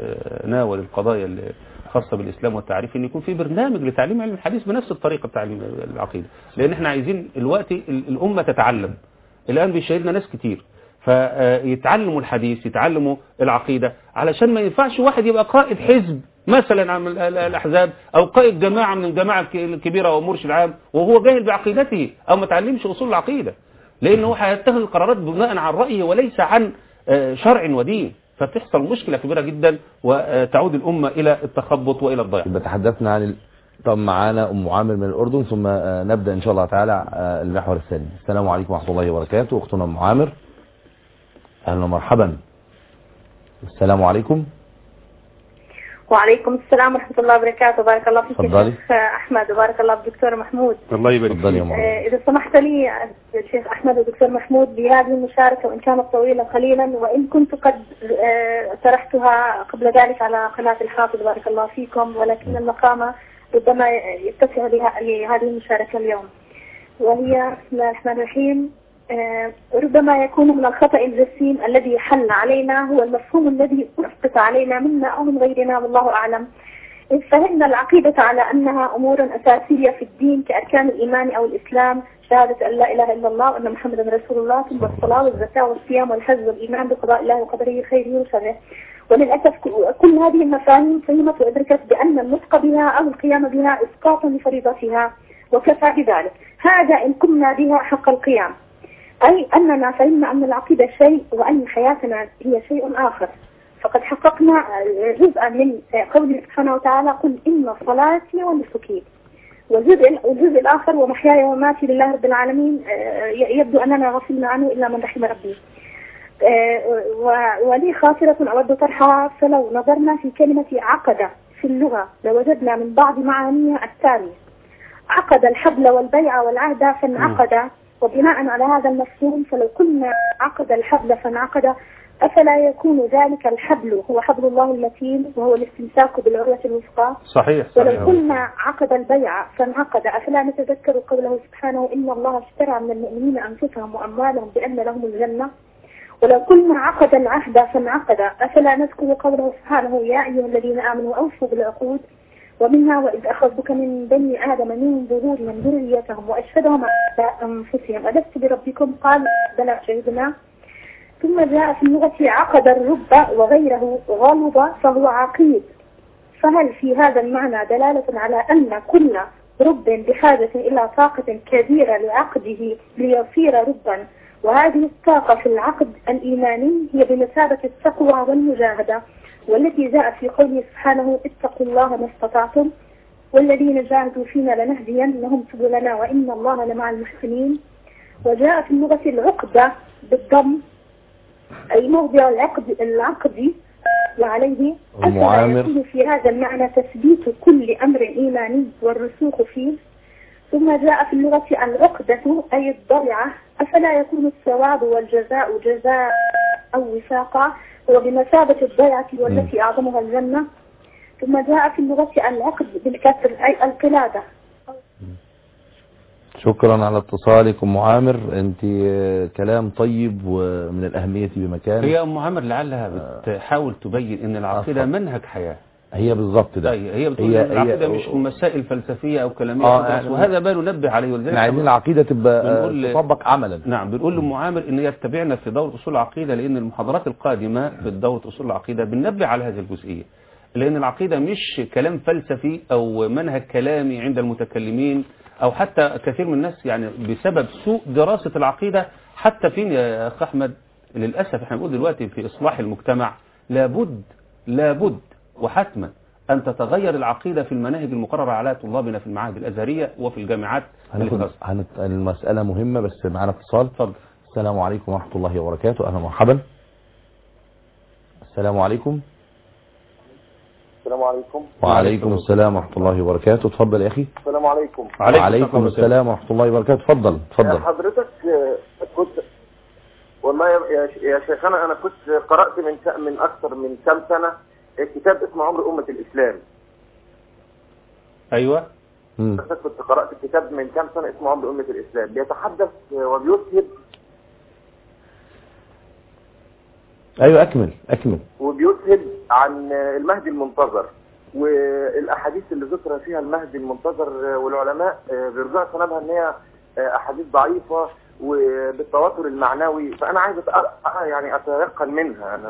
تتناول القضايا الخاصة بالإسلام والتعريف ان يكون في برنامج لتعليم علم الحديث بنفس الطريقة بتاع العقيدة لأن احنا عايزين الوقت ال- الأمة تتعلم الآن بيشاهدنا ناس كتير فيتعلموا الحديث يتعلموا العقيدة علشان ما ينفعش واحد يبقى قائد حزب مثلا عن ال- ال- الأحزاب أو قائد جماعة من الجماعة الك- الكبيرة أو مرشد عام وهو جاهل بعقيدته أو ما تعلمش أصول العقيدة لأنه هيتخذ القرارات بناء عن رأيه وليس عن آه، شرع ودين فتحصل مشكلة كبيرة جدا وتعود الأمة إلى التخبط وإلى الضياع يبقى تحدثنا عن ال... طب معانا أم عامر من الأردن ثم آه، نبدأ إن شاء الله تعالى آه، المحور الثاني السلام عليكم ورحمة الله وبركاته أختنا أم عامر أهلا ومرحبا السلام عليكم وعليكم السلام ورحمة الله وبركاته بارك الله فيك تفضلي. يا شيخ أحمد وبارك الله بالدكتور محمود الله يبارك تفضلي يا فيك أم عامر آه، إذا سمحت لي آه، الشيخ أحمد والدكتور محمود بهذه المشاركة وإن كانت طويلة قليلا وإن كنت قد آه، طرحتها قبل ذلك على قناة الحافظ بارك الله فيكم ولكن المقام ربما يتسع لها- لهذه المشاركة اليوم وهي بسم الله الرحمن الرحيم آه، ربما يكون من الخطأ الجسيم الذي حل علينا هو المفهوم الذي أسقط علينا منا أو من غيرنا والله أعلم إذ فهمنا العقيدة على أنها أمور أساسية في الدين كأركان الإيمان أو الإسلام شهادة أن لا إله إلا الله وأن محمدا رسول الله ثم الصلاة والزكاة والصيام والحج والإيمان بقضاء الله وقدره خيره وشره وللأسف ك- كل هذه المفاهيم فهمت وأدركت بأن النطق بها أو القيام بها إسقاط لفريضتها وكفى بذلك هذا إن قمنا بها حق القيام أي أننا فهمنا أن العقيدة شيء وأن حياتنا هي شيء آخر فقد حققنا جزءا من قوله سبحانه وتعالى قل إن صلاتي ونسكي والجزء الجزء الآخر ومحياي ومماتي لله رب العالمين آه، يبدو أننا غفلنا عنه إلا من رحم ربي آه، و- ولي خاطرة أود طرحها فلو نظرنا في كلمة عقد في اللغة لوجدنا من بعض معانيها التالية عقد الحبل والبيع والعهد فانعقد وبناء على هذا المفهوم فلو قلنا عقد الحبل فانعقد أفلا يكون ذلك الحبل هو حبل الله المتين وهو الاستمساك بالعروة الوثقى صحيح ولو صحيح قلنا عقد البيع فانعقد أفلا نتذكر قوله سبحانه إن الله اشترى من المؤمنين أنفسهم وأموالهم بأن لهم الجنة ولو قلنا عقد العهد فانعقد أفلا نذكر قوله سبحانه يا أيها الذين آمنوا أوفوا بالعقود ومنها وإذ أخذتك من بني آدم من ظهورهم ذريتهم وأشهدهم على أنفسهم ألست بربكم قالوا بلى شهدنا ثم جاء في اللغة عقد الرب وغيره غلظ فهو عقيد فهل في هذا المعنى دلالة على أن كل رب بحاجة إلى طاقة كبيرة لعقده ليصير ربا وهذه الطاقة في العقد الإيماني هي بمثابة التقوى والمجاهدة والتي جاء في قوله سبحانه اتقوا الله ما استطعتم والذين جاهدوا فينا لنهدينهم سبلنا وإن الله لمع المحسنين وجاء في اللغة العقدة بالضم أي موضع العقد العقد وعليه أفلا المعامر. يكون في هذا المعنى تثبيت كل أمر إيماني والرسوخ فيه ثم جاء في اللغة العقدة أي الضلعة أفلا يكون الثواب والجزاء جزاء أو وفاقا هو بمثابة الضيعة والتي أعظمها الجنة ثم جاء في اللغة العقد بالكسر أي القلادة شكرا على اتصالك ام عامر انت آه، كلام طيب ومن الاهميه بمكان هي ام عامر لعلها بتحاول تبين ان العقيده أفضل. منهج حياه هي بالظبط ده طيب هي بتقول ان العقيده مش مسائل فلسفيه او كلاميه آه، فقط، يعني- وهذا ما ننبه عليه ولذلك احنا عايزين العقيده تبقى آه، بنقول- تطبق عملا نعم بنقول لام عامر ان يتبعنا في دوره اصول العقيده لان المحاضرات القادمه في دوره اصول العقيده بننبه على هذه الجزئيه لان العقيده مش كلام فلسفي او منهج كلامي عند المتكلمين او حتى كثير من الناس يعني بسبب سوء دراسه العقيده حتى فين يا اخ احمد للاسف احنا بنقول دلوقتي في اصلاح المجتمع لابد لابد وحتما ان تتغير العقيده في المناهج المقرره على طلابنا في المعاهد الازهريه وفي الجامعات اللي في هناخد الأزهر. هنت... المساله مهمه بس معانا اتصال اتفضل السلام عليكم ورحمه الله وبركاته اهلا ومرحبا السلام عليكم السلام عليكم وعليكم السلام ورحمه الله وبركاته اتفضل يا اخي السلام عليكم وعليكم السلام ورحمه الله وبركاته اتفضل اتفضل حضرتك آه، كنت والله يا- يا يا شيخنا انا كنت قرات من ك- من اكثر من كم سنه كتاب اسمه عمر امه الاسلام ايوه مم. حضرتك كنت قرات كتاب من كم سنه اسمه عمر امه الاسلام بيتحدث آه، وبيسهب ايوه اكمل اكمل وبيسهب عن آه، المهدي المنتظر والاحاديث اللي ذكر فيها المهدي المنتظر آه، والعلماء آه، بيرجعوا سندها ان هي آه، احاديث ضعيفه وبالتواتر المعنوي فانا عايز أت- أ- يعني اتيقن منها انا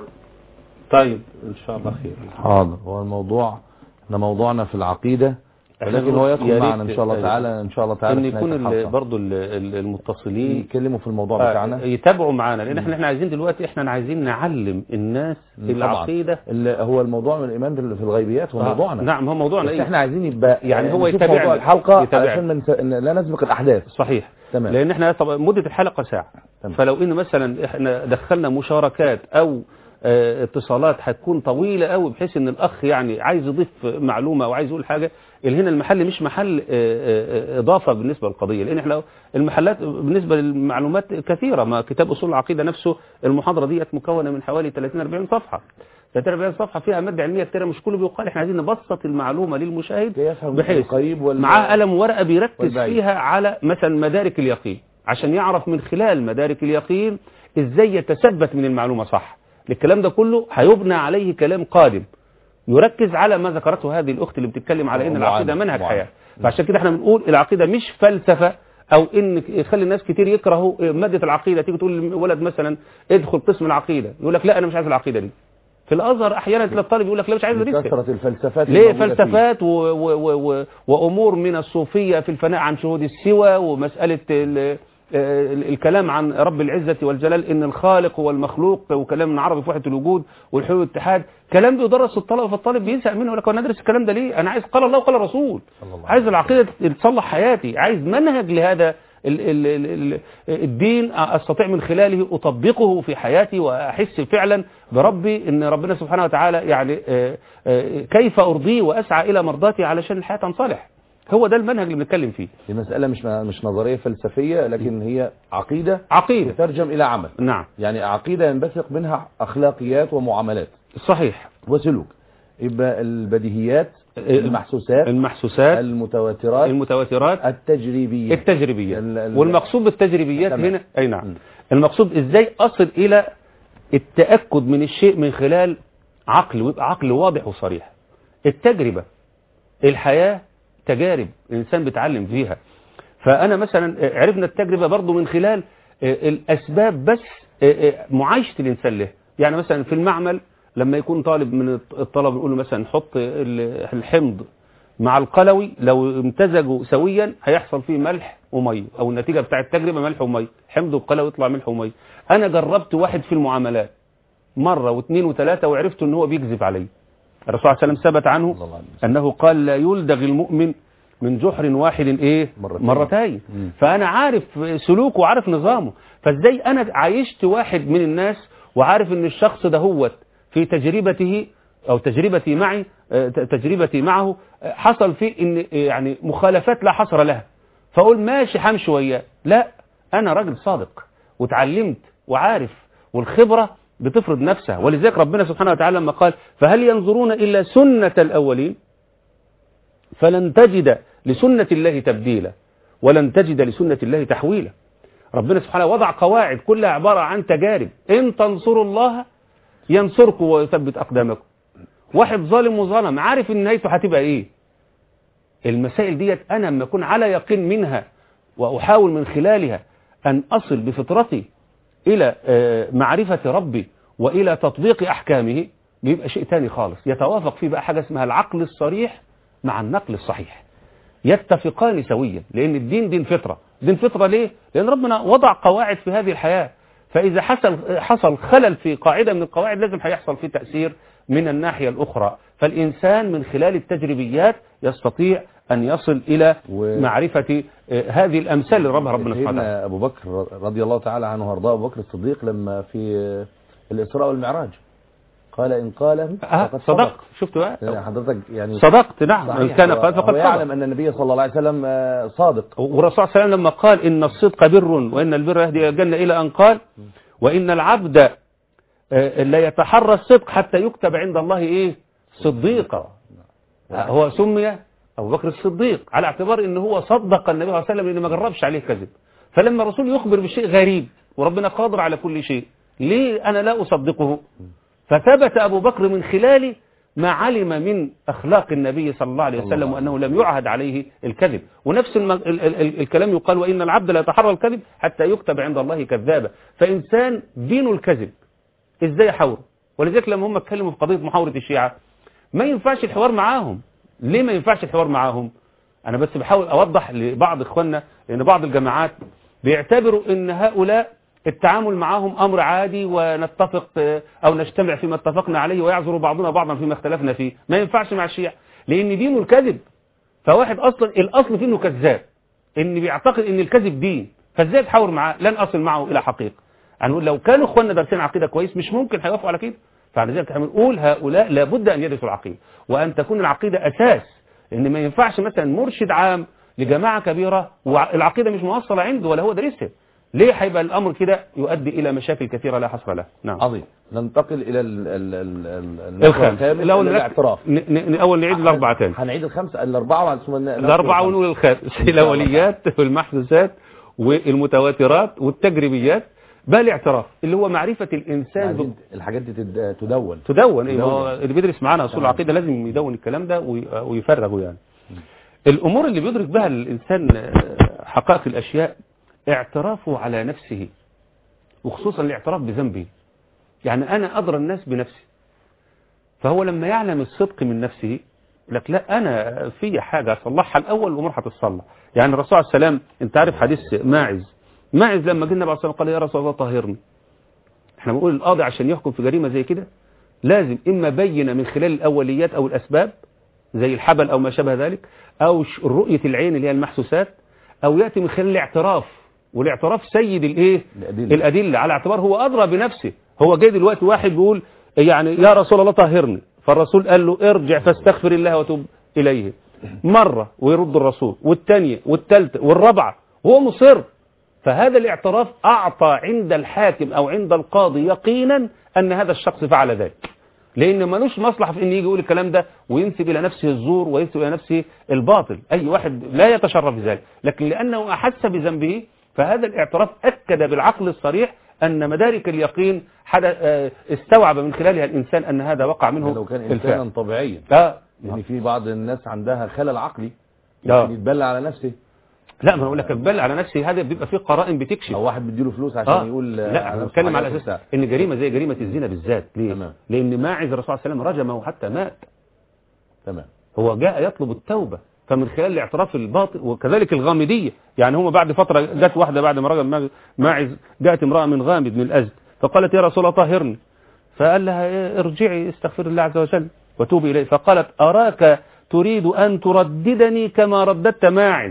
طيب ان شاء الله خير حاضر هو الموضوع احنا موضوعنا في العقيده إحنا ولكن نقول هو يا يدخل ريت- معنا ان شاء الله أيوة. تعالى ان شاء الله تعالى ان في يكون نهاية ال- الحلقة. برضو ال- ال- المتصلين يتكلموا في الموضوع آه، بتاعنا يتابعوا معانا لان احنا احنا عايزين دلوقتي احنا عايزين نعلم الناس طبعاً. العقيده اللي هو الموضوع من الايمان بال- في الغيبيات هو آه، موضوعنا نعم هو موضوعنا بس ايه احنا عايزين يبقى يعني هو نشوف يتابعنا. موضوع الحلقه يتابعنا. علشان ما نس- إن لا نسبق الاحداث صحيح تمام. لان احنا طب مده الحلقه ساعه تمام. فلو ان مثلا احنا دخلنا مشاركات او آه، اتصالات هتكون طويله قوي بحيث ان الاخ يعني عايز يضيف معلومه او عايز يقول حاجه اللي هنا المحل مش محل آه، آه، اضافه بالنسبه للقضيه لان احنا المحلات بالنسبه للمعلومات كثيره ما كتاب اصول العقيده نفسه المحاضره ديت مكونه من حوالي 30 40 صفحه 30 40 صفحه فيها ماده علميه كتيره مش كله بيقال احنا عايزين نبسط المعلومه للمشاهد يفهم بحيث القريب وال- معاه قلم ورقه بيركز والبعيد. فيها على مثلا مدارك اليقين عشان يعرف من خلال مدارك اليقين ازاي يتثبت من المعلومه صح الكلام ده كله هيبنى عليه كلام قادم يركز على ما ذكرته هذه الاخت اللي بتتكلم على ان معاذ، العقيده منهج معاذ. حياه فعشان كده احنا بنقول العقيده مش فلسفه او ان يخلي الناس كتير يكرهوا ماده العقيده تيجي تقول للولد مثلا ادخل قسم العقيده يقول لك لا انا مش عايز العقيده دي في الازهر احيانا تلاقي الطالب يقول لك لا مش عايز ادرسها كثره الفلسفات ليه الموجودة فيه. فلسفات و و و و وامور من الصوفيه في الفناء عن شهود السوى ومساله ال ال الكلام عن رب العزه والجلال ان الخالق هو المخلوق وكلام من عربي في وحده الوجود والحلول والاتحاد كلام بيدرس الطلبه فالطالب بيزهق منه يقول لك انا ادرس الكلام ده ليه انا عايز قال الله وقال الرسول عايز العقيده تصلح حياتي عايز منهج لهذا ال ال ال ال الدين استطيع من خلاله اطبقه في حياتي واحس فعلا بربي ان ربنا سبحانه وتعالى يعني آه، آه، كيف ارضيه واسعى الى مرضاتي علشان الحياه تنصلح هو ده المنهج اللي بنتكلم فيه دي مساله مش مش نظريه فلسفيه لكن هي عقيده عقيده تترجم الى عمل نعم يعني عقيده ينبثق منها اخلاقيات ومعاملات صحيح وسلوك يبقى البديهيات المحسوسات المحسوسات المتواترات المتواترات التجريبيه التجريبيات ال- ال- والمقصود بالتجريبيات تمام. هنا اي نعم م. المقصود ازاي اصل الى التاكد من الشيء من خلال عقل ويبقى عقل واضح وصريح التجربه الحياه تجارب الانسان بيتعلم فيها فانا مثلا عرفنا التجربه برضو من خلال الاسباب بس معايشه الانسان له يعني مثلا في المعمل لما يكون طالب من الطلبه يقول له مثلا حط ال- الحمض مع القلوي لو امتزجوا سويا هيحصل فيه ملح وميه او النتيجه بتاع التجربه ملح وميه حمض والقلوي يطلع ملح وميه انا جربت واحد في المعاملات مره واثنين وثلاثه وعرفت ان هو بيكذب علي الرسول صلى الله عليه وسلم ثبت عنه صلى الله عليه وسلم. انه قال لا يلدغ المؤمن من جحر واحد ايه مرتين. مرتين مم. فانا عارف سلوكه وعارف نظامه فازاي انا عايشت واحد من الناس وعارف ان الشخص ده هو في تجربته او تجربتي معي آه، ت- تجربتي معه آه، حصل فيه ان آه، يعني مخالفات لا حصر لها فاقول ماشي همشي وياه لا انا راجل صادق وتعلمت وعارف والخبره بتفرض نفسها ولذلك ربنا سبحانه وتعالى لما قال فهل ينظرون الا سنه الاولين فلن تجد لسنة الله تبديلا ولن تجد لسنة الله تحويلا ربنا سبحانه وضع قواعد كلها عبارة عن تجارب إن تنصروا الله ينصركم ويثبت أقدامكم واحد ظالم وظلم عارف إن نهايته هتبقى إيه المسائل ديت أنا لما أكون على يقين منها وأحاول من خلالها أن أصل بفطرتي إلى آه، معرفة ربي وإلى تطبيق أحكامه بيبقى شيء تاني خالص يتوافق فيه بقى حاجة اسمها العقل الصريح مع النقل الصحيح يتفقان سويا لأن الدين دين فطرة دين فطرة ليه؟ لأن ربنا وضع قواعد في هذه الحياة فإذا حصل حصل خلل في قاعدة من القواعد لازم هيحصل فيه تأثير من الناحية الأخرى فالإنسان من خلال التجربيات يستطيع أن يصل إلى و- معرفة آه، هذه الأمثال اللي ربها ربنا سبحانه وتعالى سيدنا أبو بكر رضي الله تعالى عنه وارضاه أبو بكر الصديق لما في الإسراء والمعراج قال إن قال آه فقد صدق شفت بقى يعني حضرتك يعني صدقت نعم إن صحيح كان هو- قال فقد هو يعلم صدق أن النبي صلى الله عليه وسلم آه، صادق والرسول صلى الله عليه وسلم لما قال إن الصدق بر وإن البر يهدي إلى الجنة إلى أن قال وإن العبد آه، لا يتحرى الصدق حتى يكتب عند الله إيه صديقا هو سمي أبو بكر الصديق على اعتبار إن هو صدق النبي صلى الله عليه وسلم لأنه ما جربش عليه كذب فلما الرسول يخبر بشيء غريب وربنا قادر على كل شيء ليه أنا لا أصدقه فثبت أبو بكر من خلال ما علم من أخلاق النبي صلى الله عليه وسلم وأنه لم يعهد عليه الكذب ونفس الم... ال... ال... ال... الكلام يقال وإن العبد لا يتحرى الكذب حتى يكتب عند الله كذابا فإنسان دينه الكذب إزاي يحاوره ولذلك لما هم اتكلموا في قضية محاورة الشيعة ما ينفعش الحوار معاهم ليه ما ينفعش الحوار معاهم أنا بس بحاول أوضح لبعض إخواننا لأن بعض الجماعات بيعتبروا أن هؤلاء التعامل معهم أمر عادي ونتفق آه، أو نجتمع فيما اتفقنا عليه ويعذر بعضنا بعضا فيما اختلفنا فيه ما ينفعش مع الشيعة لأن دينه الكذب فواحد أصلا الأصل فيه أنه كذاب إن بيعتقد أن الكذب دين فازاي تحاور معاه لن أصل معه إلى حقيقة يعني نقول لو كانوا إخواننا دارسين عقيدة كويس مش ممكن هيوافقوا على كده فعلى ذلك احنا بنقول هؤلاء لابد أن يدرسوا العقيدة وأن تكون العقيدة أساس إن ما ينفعش مثلا مرشد عام لجماعة كبيرة والعقيدة مش موصلة عنده ولا هو دارسها ليه هيبقى الأمر كده يؤدي إلى مشاكل كثيرة لا حصر لها نعم عظيم ننتقل إلى ال- ال- ال- ال- المحور الخامس الخامس الأول إلى نركز- الاعتراف ن- ن- الأول نعيد الأربعة تاني هنعيد الخمسة الأربعة وبعد ثم ن- الأربعة نذكر ونقول الخامس الأوليات والمحدثات والمتواترات والتجريبيات بقى الاعتراف اللي هو معرفة الإنسان عايزين ب- الحاجات دي تد- تدون تدون إيه، ما تدون. هو اللي بيدرس معانا أصول العقيدة لازم يدون الكلام ده وي- ويفرغه يعني الأمور اللي بيدرك بها الإنسان آه، حقائق الأشياء اعترافه على نفسه وخصوصا الاعتراف بذنبه يعني أنا أدرى الناس بنفسي فهو لما يعلم الصدق من نفسه لك لا أنا في حاجة أصلحها الأول والأمور هتتصلح يعني الرسول عليه السلام أنت عارف حديث ماعز ماعز لما جه النبي عليه الصلاة والسلام قال يا رسول الله طهرني احنا بنقول القاضي عشان يحكم في جريمة زي كده لازم إما بين من خلال الأوليات أو الأسباب زي الحبل أو ما شابه ذلك أو ش- رؤية العين اللي هي المحسوسات أو يأتي من خلال الاعتراف والاعتراف سيد الإيه الأدلة. الأدلة على اعتبار هو أدرى بنفسه هو جاي دلوقتي واحد بيقول يعني يا رسول الله طهرني فالرسول قال له ارجع فاستغفر الله وتوب إليه مرة ويرد الرسول والثانية والثالثة والرابعة وهو مصر فهذا الاعتراف أعطى عند الحاكم أو عند القاضي يقينا أن هذا الشخص فعل ذلك لأن ملوش مصلحة في أن يجي يقول الكلام ده وينسب إلى نفسه الزور وينسب إلى نفسه الباطل أي واحد لا يتشرف بذلك لكن لأنه أحس بذنبه فهذا الاعتراف أكد بالعقل الصريح أن مدارك اليقين حدث آه، استوعب من خلالها الإنسان أن هذا وقع منه لو كان الفعل. إنسانا طبيعيا آه. لأن في بعض الناس عندها خلل عقلي آه. ممكن يتبلى على نفسه لا ما أنا أقول لك بل على نفسه هذا بيبقى فيه قرائن بتكشف أو واحد بيديله فلوس عشان آه. يقول لا على انا نفسه بتكلم على حاجات اساس وبتاع. ان جريمه زي جريمه الزنا بالذات ليه تمام. لان ماعز الرسول صلى الله عليه وسلم رجمه حتى مات تمام هو جاء يطلب التوبة فمن خلال الاعتراف الباطن وكذلك الغامدية يعني هم بعد فترة جت واحدة بعد ما رجل ماعز جاءت امرأة من غامد من الأزد فقالت يا رسول الله طهرني فقال لها إيه ارجعي استغفر الله عز وجل وتوبي إليه فقالت أراك تريد أن ترددني كما رددت ماعز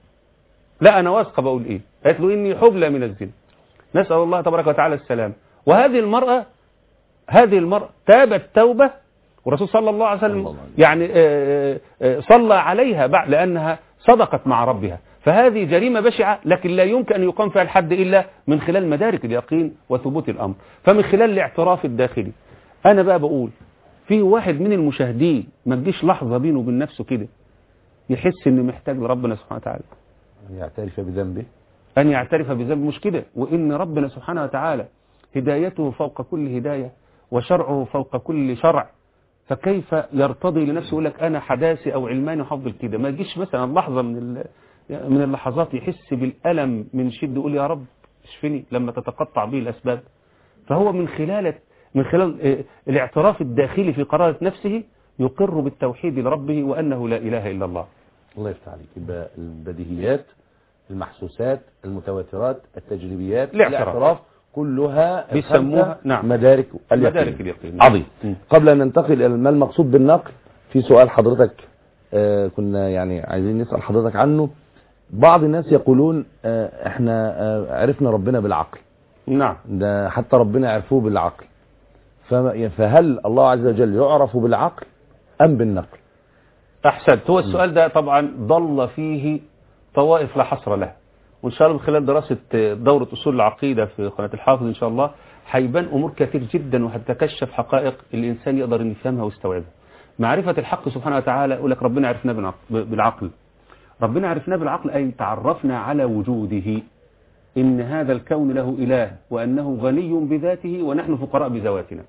لا أنا واثقة بقول إيه قالت له إني حبلى من الزنا نسأل الله تبارك وتعالى السلام وهذه المرأة هذه المرأة تابت توبة والرسول صلى الله عليه وسلم الله عليه وسلم. يعني آه، آه، صلى عليها بعد لأنها صدقت مع ربها فهذه جريمة بشعة لكن لا يمكن أن يقام فيها الحد إلا من خلال مدارك اليقين وثبوت الأمر فمن خلال الاعتراف الداخلي أنا بقى بقول في واحد من المشاهدين ما تجيش لحظة بينه وبين نفسه كده يحس إنه محتاج لربنا سبحانه وتعالى يعترف بذنبه أن يعترف بذنب مش كده وإن ربنا سبحانه وتعالى هدايته فوق كل هداية وشرعه فوق كل شرع فكيف يرتضي لنفسه يقول لك أنا حداثي أو علماني وحفظ كده ما يجيش مثلا لحظة من ال- من اللحظات يحس بالألم من شد يقول يا رب اشفني لما تتقطع به الأسباب فهو من خلال من خلال آه، الاعتراف الداخلي في قرارة نفسه يقر بالتوحيد لربه وأنه لا إله إلا الله الله يفتح عليك يبقى البديهيات المحسوسات المتواترات التجريبيات الاعتراف. الاعتراف كلها بيسموها- الخمسة نعم. مدارك اليقين مدارك اليقين. عظيم م. قبل أن ننتقل إلى ما المقصود بالنقل في سؤال حضرتك آه كنا يعني عايزين نسأل حضرتك عنه بعض الناس يقولون آه احنا آه عرفنا ربنا بالعقل نعم ده حتى ربنا عرفوه بالعقل فما- فهل الله عز وجل يعرف بالعقل أم بالنقل أحسنت هو السؤال ده طبعا ضل فيه طوائف لا حصر لها وإن شاء الله من خلال دراسة دورة أصول العقيدة في قناة الحافظ إن شاء الله هيبان أمور كثير جدا وهتتكشف حقائق الإنسان يقدر أن يفهمها ويستوعبها معرفة الحق سبحانه وتعالى يقول لك ربنا عرفنا بالعق- بالعقل ربنا عرفنا بالعقل أي تعرفنا على وجوده إن هذا الكون له إله وأنه غني بذاته ونحن فقراء بذواتنا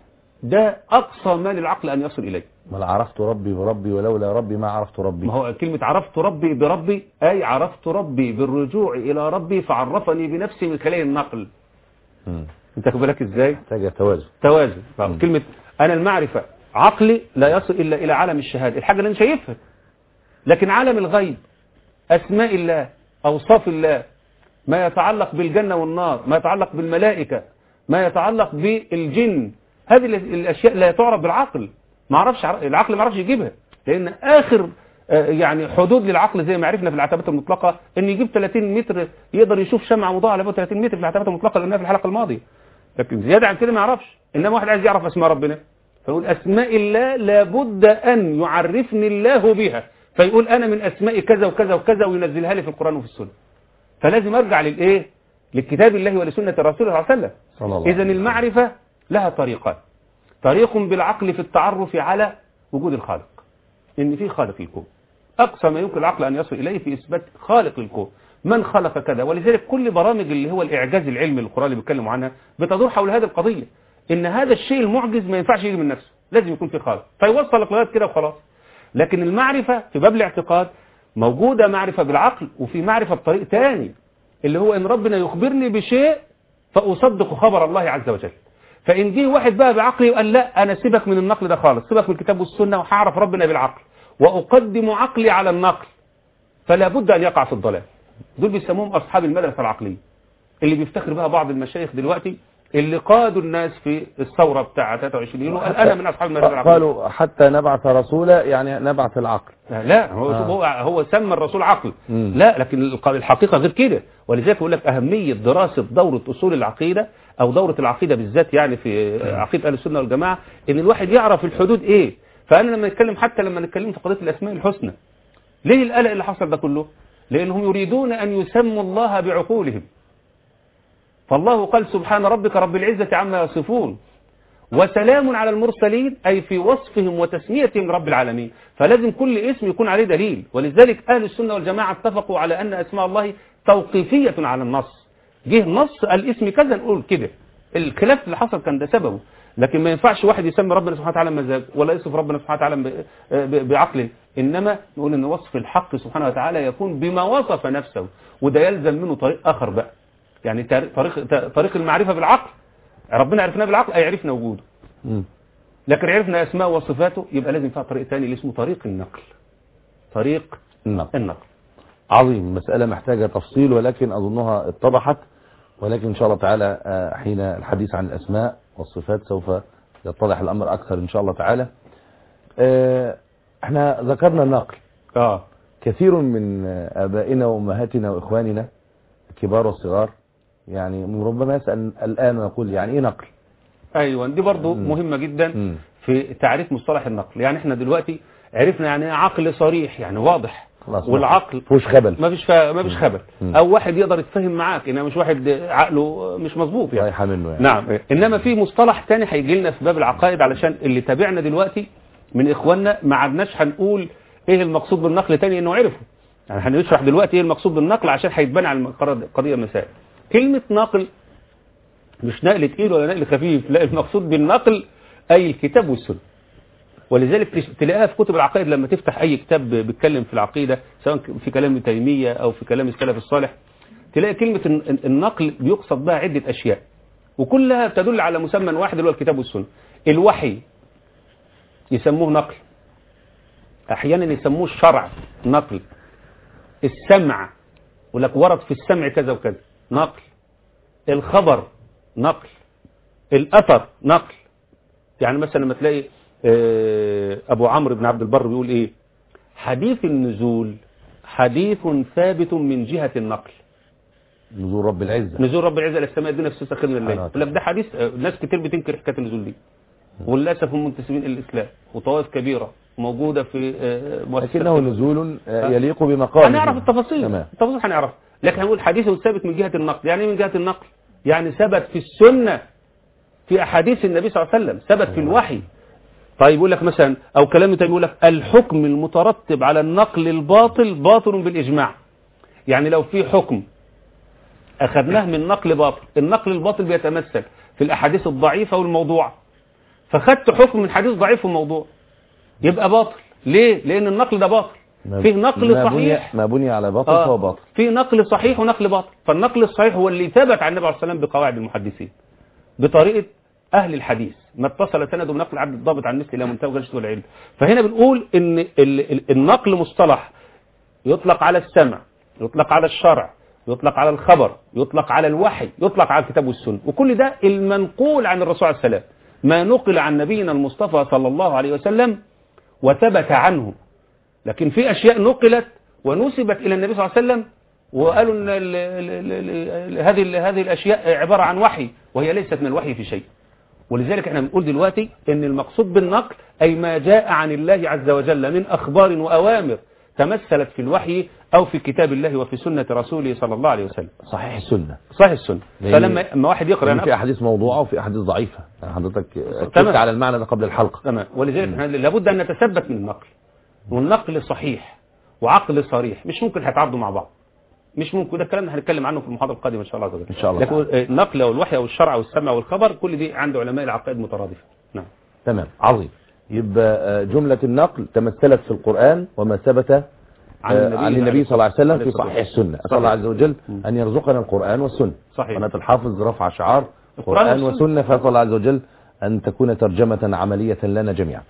ده أقصى ما للعقل أن يصل إليه ما عرفت ربي بربي ولولا ربي ما عرفت ربي ما هو كلمة عرفت ربي بربي أي عرفت ربي بالرجوع إلى ربي فعرفني بنفسي من خلال النقل مم. أنت خد بالك إزاي محتاجة توازن توازن مم. كلمة أنا المعرفة عقلي لا يصل إلا إلى عالم الشهادة الحاجة اللي أنا شايفها لكن عالم الغيب أسماء الله أوصاف الله ما يتعلق بالجنة والنار ما يتعلق بالملائكة ما يتعلق بالجن هذه ال- الأشياء لا تعرف بالعقل ما عرفش عر- العقل ما عرفش يجيبها لأن آخر آه، يعني حدود للعقل زي ما عرفنا في العتبات المطلقة ان يجيب 30 متر يقدر يشوف شمعة مضاءة على بعد 30 متر في العتبات المطلقة اللي قلناها في الحلقة الماضية لكن زيادة عن كده ما يعرفش انما واحد عايز يعرف اسماء ربنا فيقول اسماء الله لابد ان يعرفني الله بها فيقول انا من اسماء كذا وكذا وكذا وينزلها لي في القرآن وفي السنة فلازم ارجع للايه للكتاب الله ولسنة الرسول صلى الله عليه وسلم صلى الله اذا عليه وسلم. المعرفة لها طريقان طريق بالعقل في التعرف على وجود الخالق ان في خالق الكون اقصى ما يمكن العقل ان يصل اليه في اثبات خالق الكون من خلق كذا ولذلك كل برامج اللي هو الاعجاز العلمي اللي القران اللي بيتكلموا عنها بتدور حول هذه القضيه ان هذا الشيء المعجز ما ينفعش يجي من نفسه لازم يكون في خالق فيوصلك لغايه كده وخلاص لكن المعرفه في باب الاعتقاد موجوده معرفه بالعقل وفي معرفه بطريق تاني اللي هو ان ربنا يخبرني بشيء فاصدق خبر الله عز وجل فان جه واحد بقى بعقلي وقال لا انا سيبك من النقل ده خالص سيبك من الكتاب والسنه وهعرف ربنا بالعقل واقدم عقلي على النقل فلا بد ان يقع في الضلال دول بيسموهم اصحاب المدرسه العقليه اللي بيفتخر بها بعض المشايخ دلوقتي اللي قادوا الناس في الثوره بتاع 23 يونيو قال انا من اصحاب المدرسه العقليه قالوا حتى نبعث رسولا يعني نبعث العقل لا هو آه. هو هو سمى الرسول عقل مم. لا لكن الق- الحقيقه غير كده ولذلك يقول لك اهميه دراسه دوره اصول العقيده او دوره العقيده بالذات يعني في عقيده اهل السنه والجماعه ان الواحد يعرف الحدود ايه فانا لما نتكلم حتى لما نتكلم في قضيه الاسماء الحسنى ليه القلق اللي حصل ده كله لانهم يريدون ان يسموا الله بعقولهم فالله قال سبحان ربك رب العزه عما يصفون وسلام على المرسلين أي في وصفهم وتسميتهم رب العالمين فلازم كل اسم يكون عليه دليل ولذلك أهل السنة والجماعة اتفقوا على أن أسماء الله توقيفية على النص جه نص الاسم كذا نقول كده الخلاف اللي حصل كان ده سببه لكن ما ينفعش واحد يسمي ربنا سبحانه وتعالى مزاج ولا يصف ربنا سبحانه وتعالى ب- ب- بعقل إنما نقول أن وصف الحق سبحانه وتعالى يكون بما وصف نفسه وده يلزم منه طريق آخر بقى يعني تار- طريق طريق المعرفة بالعقل ربنا عرفنا بالعقل أي عرفنا وجوده مم. لكن عرفنا اسماء وصفاته يبقى لازم فيها طريق ثاني اللي اسمه طريق النقل طريق النقل النقل عظيم مسألة محتاجة تفصيل ولكن أظنها اتضحت ولكن إن شاء الله تعالى آه، حين الحديث عن الأسماء والصفات سوف يتضح الأمر أكثر إن شاء الله تعالى آه، احنا ذكرنا النقل اه كثير من آه، آبائنا وأمهاتنا وإخواننا الكبار والصغار يعني ربما يسأل الآن ويقول يعني إيه نقل ايوه دي برضو مم. مهمة جدا مم. في تعريف مصطلح النقل يعني احنا دلوقتي عرفنا يعني ايه عقل صريح يعني واضح خلاص والعقل فوش خبل ما فيش فا... ما فيش خبل مم. او واحد يقدر يتفهم معاك انما مش واحد عقله مش مظبوط يعني رايحة منه يعني نعم انما في مصطلح تاني هيجي لنا في باب العقائد علشان اللي تابعنا دلوقتي من اخواننا ما عدناش هنقول ايه المقصود بالنقل تاني انه عرفه يعني هنشرح دلوقتي ايه المقصود بالنقل عشان هيتبنى على القضيه مسائل كلمه نقل مش نقل تقيل ولا نقل خفيف لا المقصود بالنقل اي الكتاب والسنه ولذلك تش- تلاقيها في كتب العقائد لما تفتح اي كتاب بيتكلم في العقيده سواء ك- في كلام ابن تيميه او في كلام السلف الصالح تلاقي كلمه الن- الن- النقل بيقصد بها عده اشياء وكلها تدل على مسمى واحد اللي هو الكتاب والسنه الوحي يسموه نقل احيانا يسموه الشرع نقل السمع ولك ورد في السمع كذا وكذا نقل الخبر نقل الاثر نقل يعني مثلا لما تلاقي آه، ابو عمرو بن عبد البر بيقول ايه حديث النزول حديث ثابت من جهة النقل نزول رب العزة نزول رب العزة إلى السماء الدنيا في ستة خير من الليل سبحانه يقول لك ده حديث آه، ناس كتير بتنكر حكاية النزول دي وللأسف هم منتسبين إلى الإسلام وطوائف كبيرة موجودة في آه، مؤسسات لكنه نزول آه، يليق بمقامه هنعرف التفاصيل تمام التفاصيل هنعرف لكن هنقول حديث ثابت من جهة النقل يعني إيه من جهة النقل يعني ثبت في السنة في أحاديث النبي صلى الله عليه وسلم ثبت في الوحي طيب يقول لك مثلا أو كلام تاني يقول لك الحكم المترتب على النقل الباطل باطل بالإجماع يعني لو في حكم أخذناه من نقل باطل النقل الباطل بيتمثل في الأحاديث الضعيفة والموضوعة فخدت حكم من حديث ضعيف وموضوع يبقى باطل ليه؟ لأن النقل ده باطل ما- فيه نقل ما بني- صحيح ما بني على باطل آه، فهو باطل في نقل صحيح ونقل باطل فالنقل الصحيح هو اللي ثبت عن النبي عليه الصلاة والسلام بقواعد المحدثين بطريقة أهل الحديث ما اتصل سنده بنقل عبد الضابط عن مثل إلى منتهى غشة والعلم فهنا بنقول إن ال- ال- النقل مصطلح يطلق على السمع يطلق على الشرع يطلق على الخبر يطلق على الوحي يطلق على الكتاب والسنة وكل ده المنقول عن الرسول عليه السلام ما نقل عن نبينا المصطفى صلى الله عليه وسلم وثبت عنه لكن في أشياء نقلت ونسبت إلى النبي صلى الله عليه وسلم وقالوا ان ال- ال- ال- ال- هذه ال- هذه الاشياء عباره عن وحي وهي ليست من الوحي في شيء ولذلك احنا بنقول دلوقتي ان المقصود بالنقل اي ما جاء عن الله عز وجل من اخبار واوامر تمثلت في الوحي او في كتاب الله وفي سنه رسوله صلى الله عليه وسلم صحيح السنة صحيح السنه لأن- فلما لما واحد يقرا لأن يعني في أحاديث موضوعة وفي أحاديث ضعيفة يعني حضرتك أكدت تمام. على المعنى ده قبل الحلقة تمام ولذلك احنا لابد ان نتثبت من النقل والنقل صحيح وعقل صريح مش ممكن هيتعارضوا مع بعض مش ممكن ده الكلام هنتكلم عنه في المحاضره القادمه ان شاء الله عز وجل إن شاء الله لكن آه، النقل والوحي والشرع والسمع والخبر كل دي عند علماء العقائد مترادفه نعم تمام عظيم يبقى آه، جملة النقل تمثلت في القرآن وما ثبت عن عن النبي النبي, عن النبي صلى الله عليه وسلم عليه في الصلاة صحيح والسلام. السنة أسأل الله صحيح. عز وجل مم. أن يرزقنا القرآن والسنة صحيح. قناة الحافظ رفع شعار القرآن قرآن والسنة. وسنة فأسأل الله عز وجل أن تكون ترجمة عملية لنا جميعا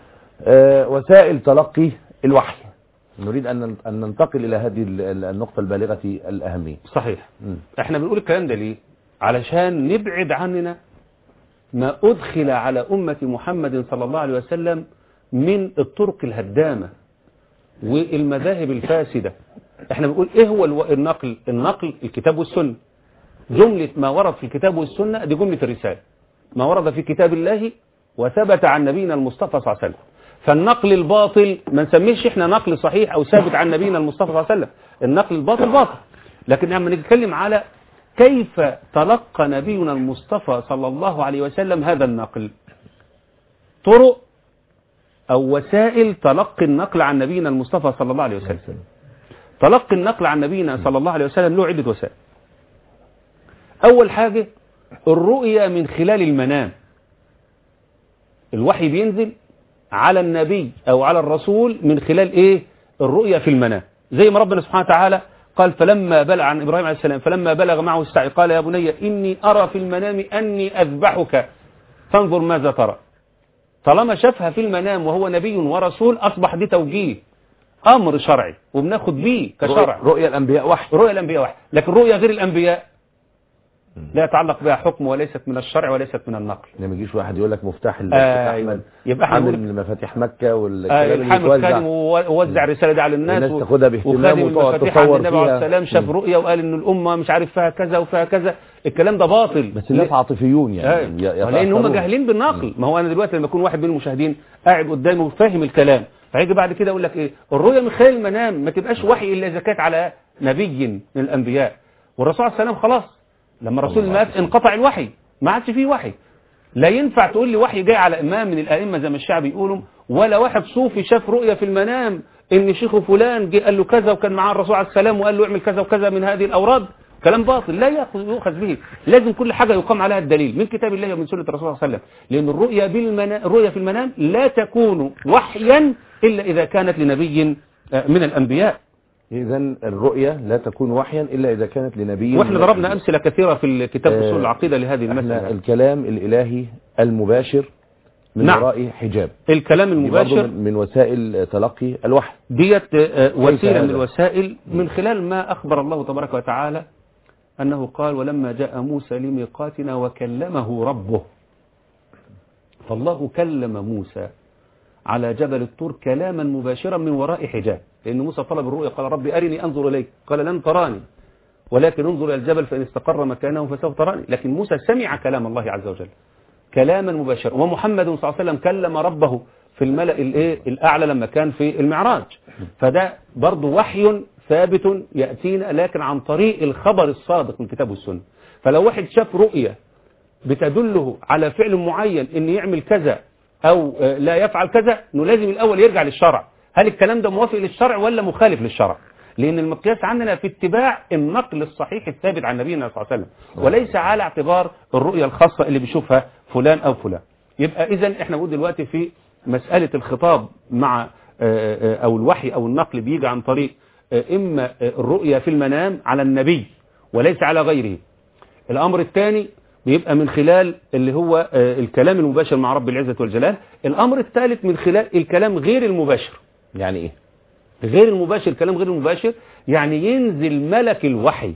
آه، وسائل تلقي الوحي نريد أن أن ننتقل إلى هذه ال- ال- النقطة البالغة الأهمية صحيح مم. احنا بنقول الكلام ده ليه علشان نبعد عننا ما أدخل على أمة محمد صلى الله عليه وسلم من الطرق الهدامة والمذاهب الفاسدة احنا بنقول ايه هو الو- النقل النقل الكتاب والسنة جملة ما ورد في الكتاب والسنة دي جملة الرسالة ما ورد في كتاب الله وثبت عن نبينا المصطفى صلى الله عليه وسلم فالنقل الباطل ما نسميش احنا نقل صحيح او ثابت عن نبينا المصطفى صلى الله عليه وسلم النقل الباطل باطل لكن لما نتكلم على كيف تلقى نبينا المصطفى صلى الله عليه وسلم هذا النقل طرق أو وسائل تلقي النقل عن نبينا المصطفى صلى الله عليه وسلم تلقي النقل عن نبينا صلى الله عليه وسلم له عدة وسائل أول حاجة الرؤية من خلال المنام الوحي بينزل على النبي أو على الرسول من خلال إيه الرؤية في المنام زي ما ربنا سبحانه وتعالى قال فلما بلغ عن إبراهيم عليه السلام فلما بلغ معه السعي قال يا بني إني أرى في المنام أني أذبحك فانظر ماذا ترى طالما شافها في المنام وهو نبي ورسول أصبح دي توجيه أمر شرعي وبناخد بيه كشرع رؤيا الانبياء وحي رؤيا الأنبياء واحد لكن رؤيا غير الأنبياء لا يتعلق بها حكم وليست من الشرع وليست من النقل لما يجيش واحد يقول لك مفتاح ال- أيوة. احمد يبقى احنا عامل نقول- من مفاتيح مكه آه، والكلام اللي الحامد يتوزع كان ووزع الرسالة دي على الناس والناس و- تاخدها باهتمام وخادم وتقعد المفاتيح عند تصور النبي عليه فيها. السلام شاف مم. رؤيا وقال ان الامه مش عارف فيها كذا وفيها كذا الكلام ده باطل بس الناس عاطفيون يعني ي- أيوة. لان هم يتأثرون. جاهلين بالنقل ما هو انا دلوقتي لما يكون واحد من المشاهدين قاعد قدامي وفاهم الكلام فهيجي بعد كده يقول لك ايه الرؤيا من خلال المنام ما تبقاش وحي الا اذا كانت على نبي من الانبياء والرسول عليه السلام خلاص لما الرسول الله مات انقطع الوحي ما عادش فيه وحي لا ينفع تقول لي وحي جاي على امام من الائمه زي ما الشعب بيقولوا ولا واحد صوفي شاف رؤيا في المنام ان شيخ فلان جه قال له كذا وكان معاه الرسول عليه السلام وقال له اعمل كذا وكذا من هذه الاوراد كلام باطل لا ياخذ يؤخذ به لازم كل حاجه يقام عليها الدليل من كتاب الله ومن سنه الرسول صلى الله عليه وسلم لان الرؤيا بالمنام الرؤيا في المنام لا تكون وحيا الا اذا كانت لنبي آه، من الانبياء اذا الرؤيا لا تكون وحيا الا اذا كانت لنبي واحنا من ضربنا الأنبياء. امثله كثيره في الكتاب آه، اصول العقيده لهذه احنا المساله الكلام الالهي المباشر من نعم. وراء حجاب الكلام دي برضه المباشر من من وسائل تلقي الوحي ديت آه، وسيلة هذا؟ من الوسائل من خلال ما أخبر الله تبارك وتعالى أنه قال ولما جاء موسى لميقاتنا وكلمه ربه فالله كلم موسى على جبل الطور كلاما مباشرا من وراء حجاب لأن موسى طلب الرؤيا قال ربي أرني أنظر إليك قال لن تراني ولكن انظر إلى الجبل فإن استقر مكانه فسوف تراني لكن موسى سمع كلام الله عز وجل كلاما مباشرا ومحمد صلى الله عليه وسلم كلم ربه في الملأ الايه الاعلى لما كان في المعراج فده برضه وحي ثابت ياتينا لكن عن طريق الخبر الصادق من الكتاب والسنه فلو واحد شاف رؤيه بتدله على فعل معين ان يعمل كذا او آه، لا يفعل كذا انه لازم الاول يرجع للشرع هل الكلام ده موافق للشرع ولا مخالف للشرع لان المقياس عندنا في اتباع النقل الصحيح الثابت عن نبينا صلى الله عليه وسلم وليس على اعتبار الرؤيه الخاصه اللي بيشوفها فلان او فلان يبقى اذا احنا بنقول دلوقتي في مساله الخطاب مع آه، آه، او الوحي او النقل بيجي عن طريق آه، اما آه، الرؤيه في المنام على النبي وليس على غيره الأمر الثاني بيبقى من خلال اللي هو آه، الكلام المباشر مع رب العزة والجلال الأمر الثالث من خلال الكلام غير المباشر يعني ايه غير المباشر الكلام غير المباشر يعني ينزل ملك الوحي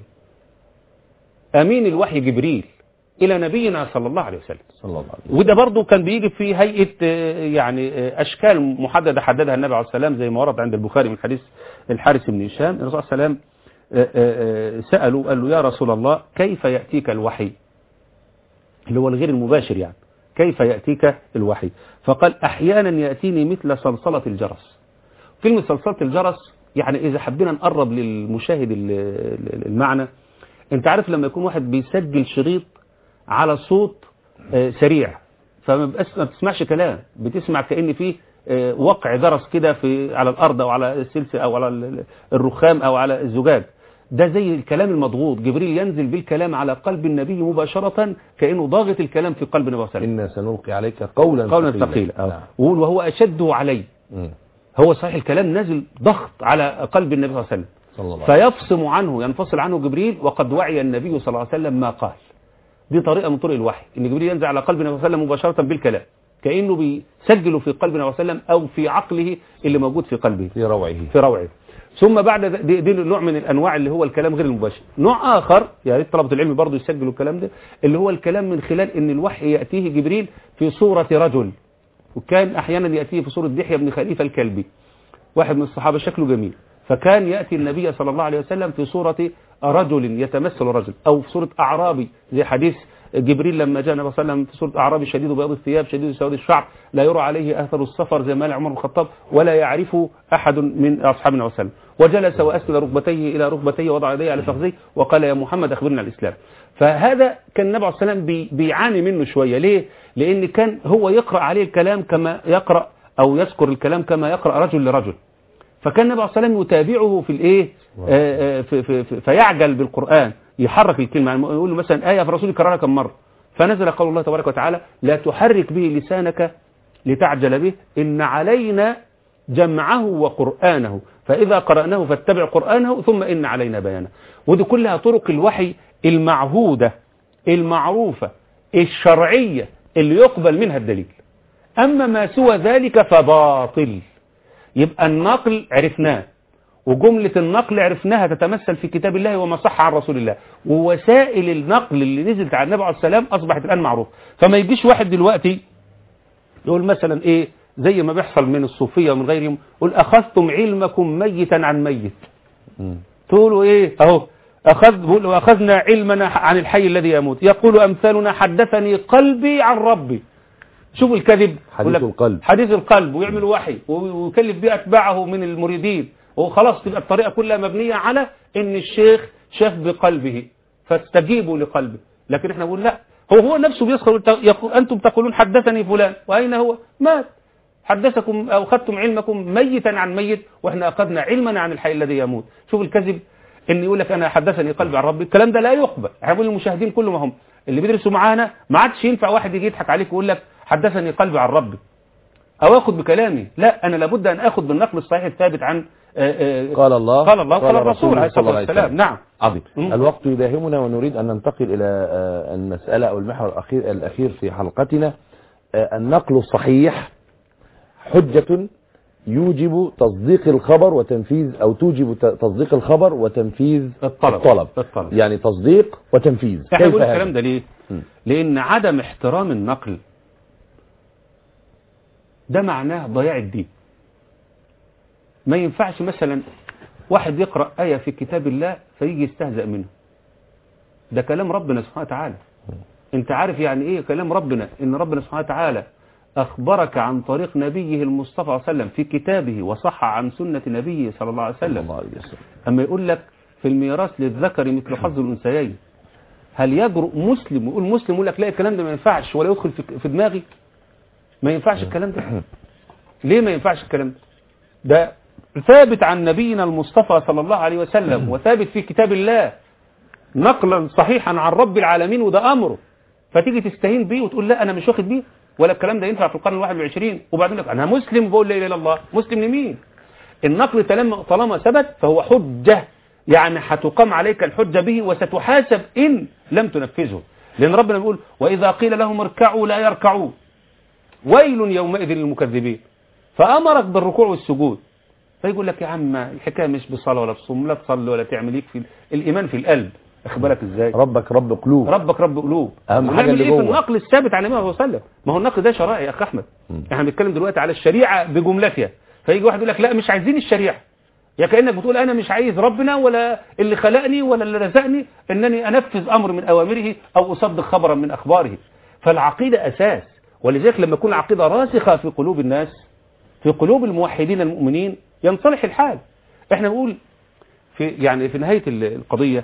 أمين الوحي جبريل إلى نبينا صلى الله عليه وسلم صلى الله عليه وسلم وده برضه كان بيجي في هيئة آه، يعني آه، أشكال محددة حددها النبي عليه السلام زي ما ورد عند البخاري من حديث الحارث بن هشام الرسول صلى الله عليه وسلم آه، آه، آه، سألوا قال له يا رسول الله كيف يأتيك الوحي اللي هو الغير المباشر يعني كيف يأتيك الوحي فقال أحيانا يأتيني مثل صلصلة الجرس كلمة صلصلة الجرس يعني إذا حبينا نقرب للمشاهد ال- ال- المعنى أنت عارف لما يكون واحد بيسجل شريط على صوت آه، سريع فما بقاش- ما بتسمعش كلام بتسمع كأن فيه آه، وقع جرس كده في على الأرض أو على السلسلة أو على ال- الرخام أو على الزجاج ده زي الكلام المضغوط جبريل ينزل بالكلام على قلب النبي مباشرة كأنه ضاغط الكلام في قلب النبي صلى الله عليه وسلم إنا سنلقي عليك قولا قولا ثقيلا نعم. آه. ويقول وهو أشده علي مم. هو صحيح الكلام نازل ضغط على قلب النبي صلى الله عليه وسلم صلى الله عليه فيفصم عنه ينفصل عنه جبريل وقد وعي النبي صلى الله عليه وسلم ما قال دي طريقة من طرق الوحي ان جبريل ينزل على قلب النبي صلى الله عليه وسلم مباشرة بالكلام كأنه بيسجله في قلب النبي صلى الله عليه وسلم أو في عقله اللي موجود في قلبه في روعه في روعه ثم بعد ذ- دي, دي نوع من الانواع اللي هو الكلام غير المباشر نوع اخر يا ريت طلبه العلم برضه يسجلوا الكلام ده اللي هو الكلام من خلال ان الوحي ياتيه جبريل في صوره رجل وكان احيانا ياتيه في صوره دحيه بن خليفه الكلبي واحد من الصحابه شكله جميل فكان ياتي النبي صلى الله عليه وسلم في صوره رجل يتمثل رجل او في صوره اعرابي زي حديث جبريل لما جاء النبي صلى الله عليه وسلم في صوره اعرابي شديد بياض الثياب شديد سواد الشعر لا يرى عليه اثر السفر زي ما قال عمر بن الخطاب ولا يعرفه احد من اصحاب النبي صلى الله عليه وسلم وجلس واسند ركبتيه الى ركبتيه وضع يديه على فخذيه وقال يا محمد اخبرنا الاسلام فهذا كان النبي عليه الصلاه والسلام بي- بيعاني منه شويه ليه؟ لان كان هو يقرا عليه الكلام كما يقرا او يذكر الكلام كما يقرا رجل لرجل فكان النبي عليه الصلاه والسلام يتابعه في الايه آه، آه، في في في فيعجل بالقران يحرك الكلمه يعني يقول له مثلا ايه فالرسول يكررها كم مره فنزل قول الله تبارك وتعالى لا تحرك به لسانك لتعجل به ان علينا جمعه وقرانه فاذا قراناه فاتبع قرانه ثم ان علينا بيانه ودي كلها طرق الوحي المعهوده المعروفه الشرعيه اللي يقبل منها الدليل أما ما سوى ذلك فباطل يبقى النقل عرفناه وجملة النقل عرفناها تتمثل في كتاب الله وما صح عن رسول الله ووسائل النقل اللي نزلت على النبي عليه السلام أصبحت الآن معروفة فما يجيش واحد دلوقتي يقول مثلا إيه زي ما بيحصل من الصوفية ومن غيرهم يقول أخذتم علمكم ميتا عن ميت مم. تقولوا ايه اهو أخذ بيقول واخذنا علمنا عن الحي الذي يموت يقول امثالنا حدثني قلبي عن ربي شوفوا الكذب حديث يقول لك القلب. حديث القلب ويعمل وحي ويكلف به اتباعه من المريدين وخلاص تبقى الطريقه كلها مبنيه على ان الشيخ شاف بقلبه فاستجيبوا لقلبه لكن احنا بنقول لا هو هو نفسه بيسخر يقول انتم تقولون حدثني فلان واين هو مات حدثكم او اخذتم علمكم ميتا عن ميت واحنا اخذنا علمنا عن الحي الذي يموت شوف الكذب ان يقول لك انا حدثني قلبي عن ربي الكلام ده لا يقبل احنا بنقول للمشاهدين كلهم هم اللي بيدرسوا معانا ما عادش ينفع واحد يجي يضحك عليك ويقول لك حدثني قلبي عن ربي او اخذ بكلامي لا انا لابد ان اخذ بالنقل الصحيح الثابت عن آه، آه، قال الله قال الله قال الرسول عليه صلى الصلاه الله عليه والسلام وسلم. نعم عظيم مم. الوقت يداهمنا ونريد أن ننتقل إلى آه، المسألة أو المحور الأخير, الأخير في حلقتنا آه، النقل الصحيح حجة يوجب تصديق الخبر وتنفيذ أو توجب ت- تصديق الخبر وتنفيذ الطلب الطلب الطلب يعني تصديق وتنفيذ احنا كيف بنقول هذا؟ الكلام ده ليه مم. لان عدم احترام النقل ده معناه ضياع الدين ما ينفعش مثلا واحد يقرأ آية في كتاب الله فيجي يستهزأ منه ده كلام ربنا سبحانه وتعالى انت عارف يعني ايه كلام ربنا ان ربنا سبحانه وتعالى اخبرك عن طريق نبيه المصطفى صلى الله عليه وسلم في كتابه وصح عن سنة نبيه صلى الله عليه صلى وسلم الله عليه وسلم أما يقول لك في الميراث للذكر مثل حظ الأنثيين هل يجرؤ مسلم ويقول مسلم يقول لك لا الكلام ده ما ينفعش ولا يدخل في, في دماغي ما ينفعش الكلام ده ليه ما ينفعش الكلام ده ده ثابت عن نبينا المصطفى صلى الله عليه وسلم وثابت في كتاب الله نقلا صحيحا عن رب العالمين وده أمره فتيجي تستهين بيه وتقول لا أنا مش واخد بيه ولا الكلام ده ينفع في القرن الواحد والعشرين وبعدين لك أنا مسلم بقول لا إله إلا الله مسلم لمين النقل طالما طالما ثبت فهو حجة يعني هتقام عليك الحجة به وستحاسب إن لم تنفذه لأن ربنا بيقول وإذا قيل لهم اركعوا لا يركعون ويل يومئذ للمكذبين فأمرك بالركوع والسجود فيقول لك يا عم الحكاية مش بصلاة ولا بصوم لا تصلي ولا تعمل ليك في الإيمان في القلب اخد بالك ازاي ربك رب قلوب ربك رب قلوب أهم حاجة ونعمل اللي ايه في جوه. النقل الثابت عن النبي صلى الله عليه وسلم ما هو النقل ده شرائع يا اخ احمد مم. احنا بنتكلم دلوقتي على الشريعه بجملتها فيجي واحد يقول لك لا مش عايزين الشريعه يا كانك بتقول انا مش عايز ربنا ولا اللي خلقني ولا اللي رزقني انني انفذ امر من اوامره او اصدق خبرا من اخباره فالعقيده اساس ولذلك لما تكون العقيده راسخه في قلوب الناس في قلوب الموحدين المؤمنين ينصلح الحال احنا بنقول في يعني في نهايه ال- القضيه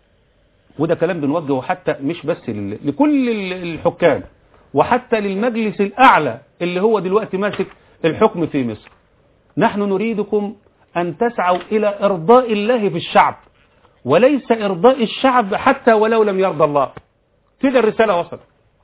وده كلام بنوجهه حتى مش بس لل- لكل ال- الحكام وحتى للمجلس الأعلى اللي هو دلوقتي ماسك الحكم في مصر نحن نريدكم أن تسعوا إلى إرضاء الله في الشعب وليس إرضاء الشعب حتى ولو لم يرضى الله كده الرسالة وصلت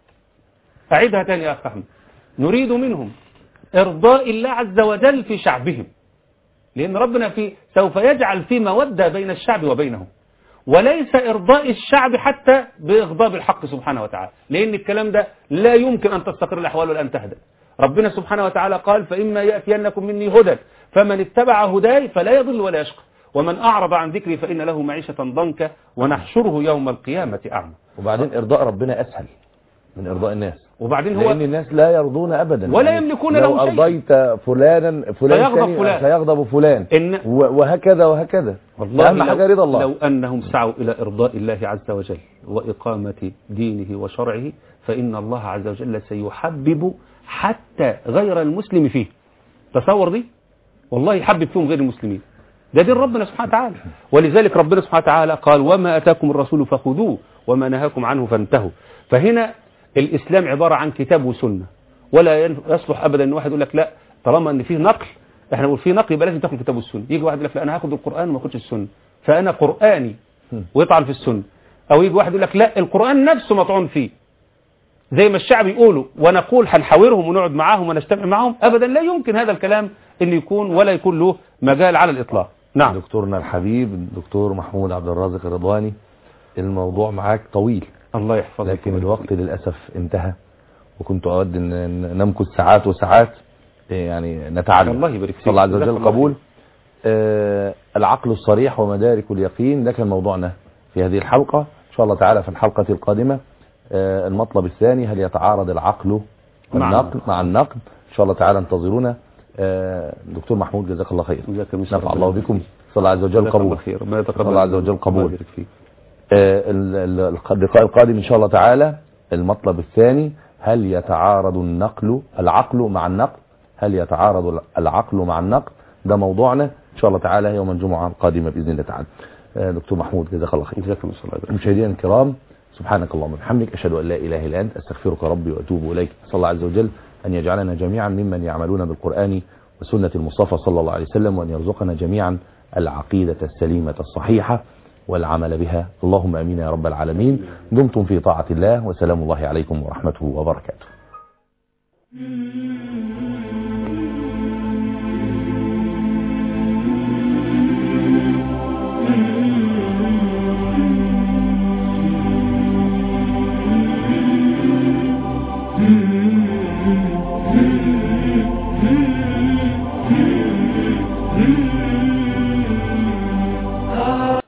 أعيدها تاني يا أخ أحمد نريد منهم إرضاء الله عز وجل في شعبهم لأن ربنا في سوف يجعل في مودة بين الشعب وبينهم وليس إرضاء الشعب حتى بإغضاب الحق سبحانه وتعالى لأن الكلام ده لا يمكن أن تستقر الأحوال ولا أن تهدى ربنا سبحانه وتعالى قال فإما يأتينكم مني هدى فمن اتبع هداي فلا يضل ولا يشقى ومن أعرض عن ذكري فإن له معيشة ضنكا ونحشره يوم القيامة أعمى وبعدين إرضاء ربنا أسهل من إرضاء الناس وبعدين هو لأن الناس لا يرضون أبدا ولا يعني يملكون لو له شيء. أرضيت فلانا فلان سيغضب ثاني فلان. سيغضب فلان إن و- وهكذا وهكذا أهم لو- حاجة رضا الله لو أنهم سعوا إلى إرضاء الله عز وجل وإقامة دينه وشرعه فإن الله عز وجل سيحبب حتى غير المسلم فيه تصور دي والله يحبب فيهم غير المسلمين ده دين ربنا سبحانه وتعالى ولذلك ربنا سبحانه وتعالى قال وما أتاكم الرسول فخذوه وما نهاكم عنه فانتهوا فهنا الإسلام عبارة عن كتاب وسنة ولا ين- يصلح أبدا أن واحد يقول لك لا طالما أن فيه نقل احنا نقول فيه نقل يبقى لازم تاخد الكتاب والسنة يجي واحد يقول لك لا أنا هاخد القرآن وما اخدش السنة فأنا قرآني ويطعن في السنة أو يجي واحد يقول لك لا القرآن نفسه مطعون فيه زي ما الشعب يقولوا ونقول هنحاورهم ونقعد معاهم ونجتمع معاهم أبدا لا يمكن هذا الكلام أن يكون ولا يكون له مجال على الإطلاق نعم دكتورنا الحبيب الدكتور محمود عبد الرازق الرضواني الموضوع معاك طويل الله يحفظك لكن الوقت للأسف انتهى وكنت أود أن أن نمكث ساعات وساعات إيه يعني نتعلم الله يبارك فيك. صلى الله عز جزاك وجل الله قبول آه العقل الصريح ومدارك اليقين ده كان موضوعنا في هذه الحلقة إن شاء الله تعالى في الحلقة القادمة آه المطلب الثاني هل يتعارض العقل مع والنقل مع النقل إن شاء الله تعالى انتظرونا آه دكتور محمود جزاك الله خير جزاك الله خير. نفع الله بكم صلى الله عز وجل جزاك الله قبول خير ربنا يتقبل الله عز وجل الله قبول يبارك فيك. آه، ال- ال- اللقاء القادم إن شاء الله تعالى المطلب الثاني هل يتعارض النقل العقل مع النقل هل يتعارض العقل مع النقل ده موضوعنا إن شاء الله تعالى يوم الجمعة القادمة بإذن الله تعالى آه، دكتور محمود جزاك الله خير جزاكم الله خير مشاهدينا الكرام سبحانك اللهم وبحمدك أشهد أن لا إله إلا أنت أستغفرك ربي وأتوب إليك صلى الله عز وجل أن يجعلنا جميعا ممن يعملون بالقرآن وسنة المصطفى صلى الله عليه وسلم وأن يرزقنا جميعا العقيدة السليمة الصحيحة والعمل بها اللهم أمين يا رب العالمين دمتم في طاعة الله وسلام الله عليكم ورحمته وبركاته Mm-hmm.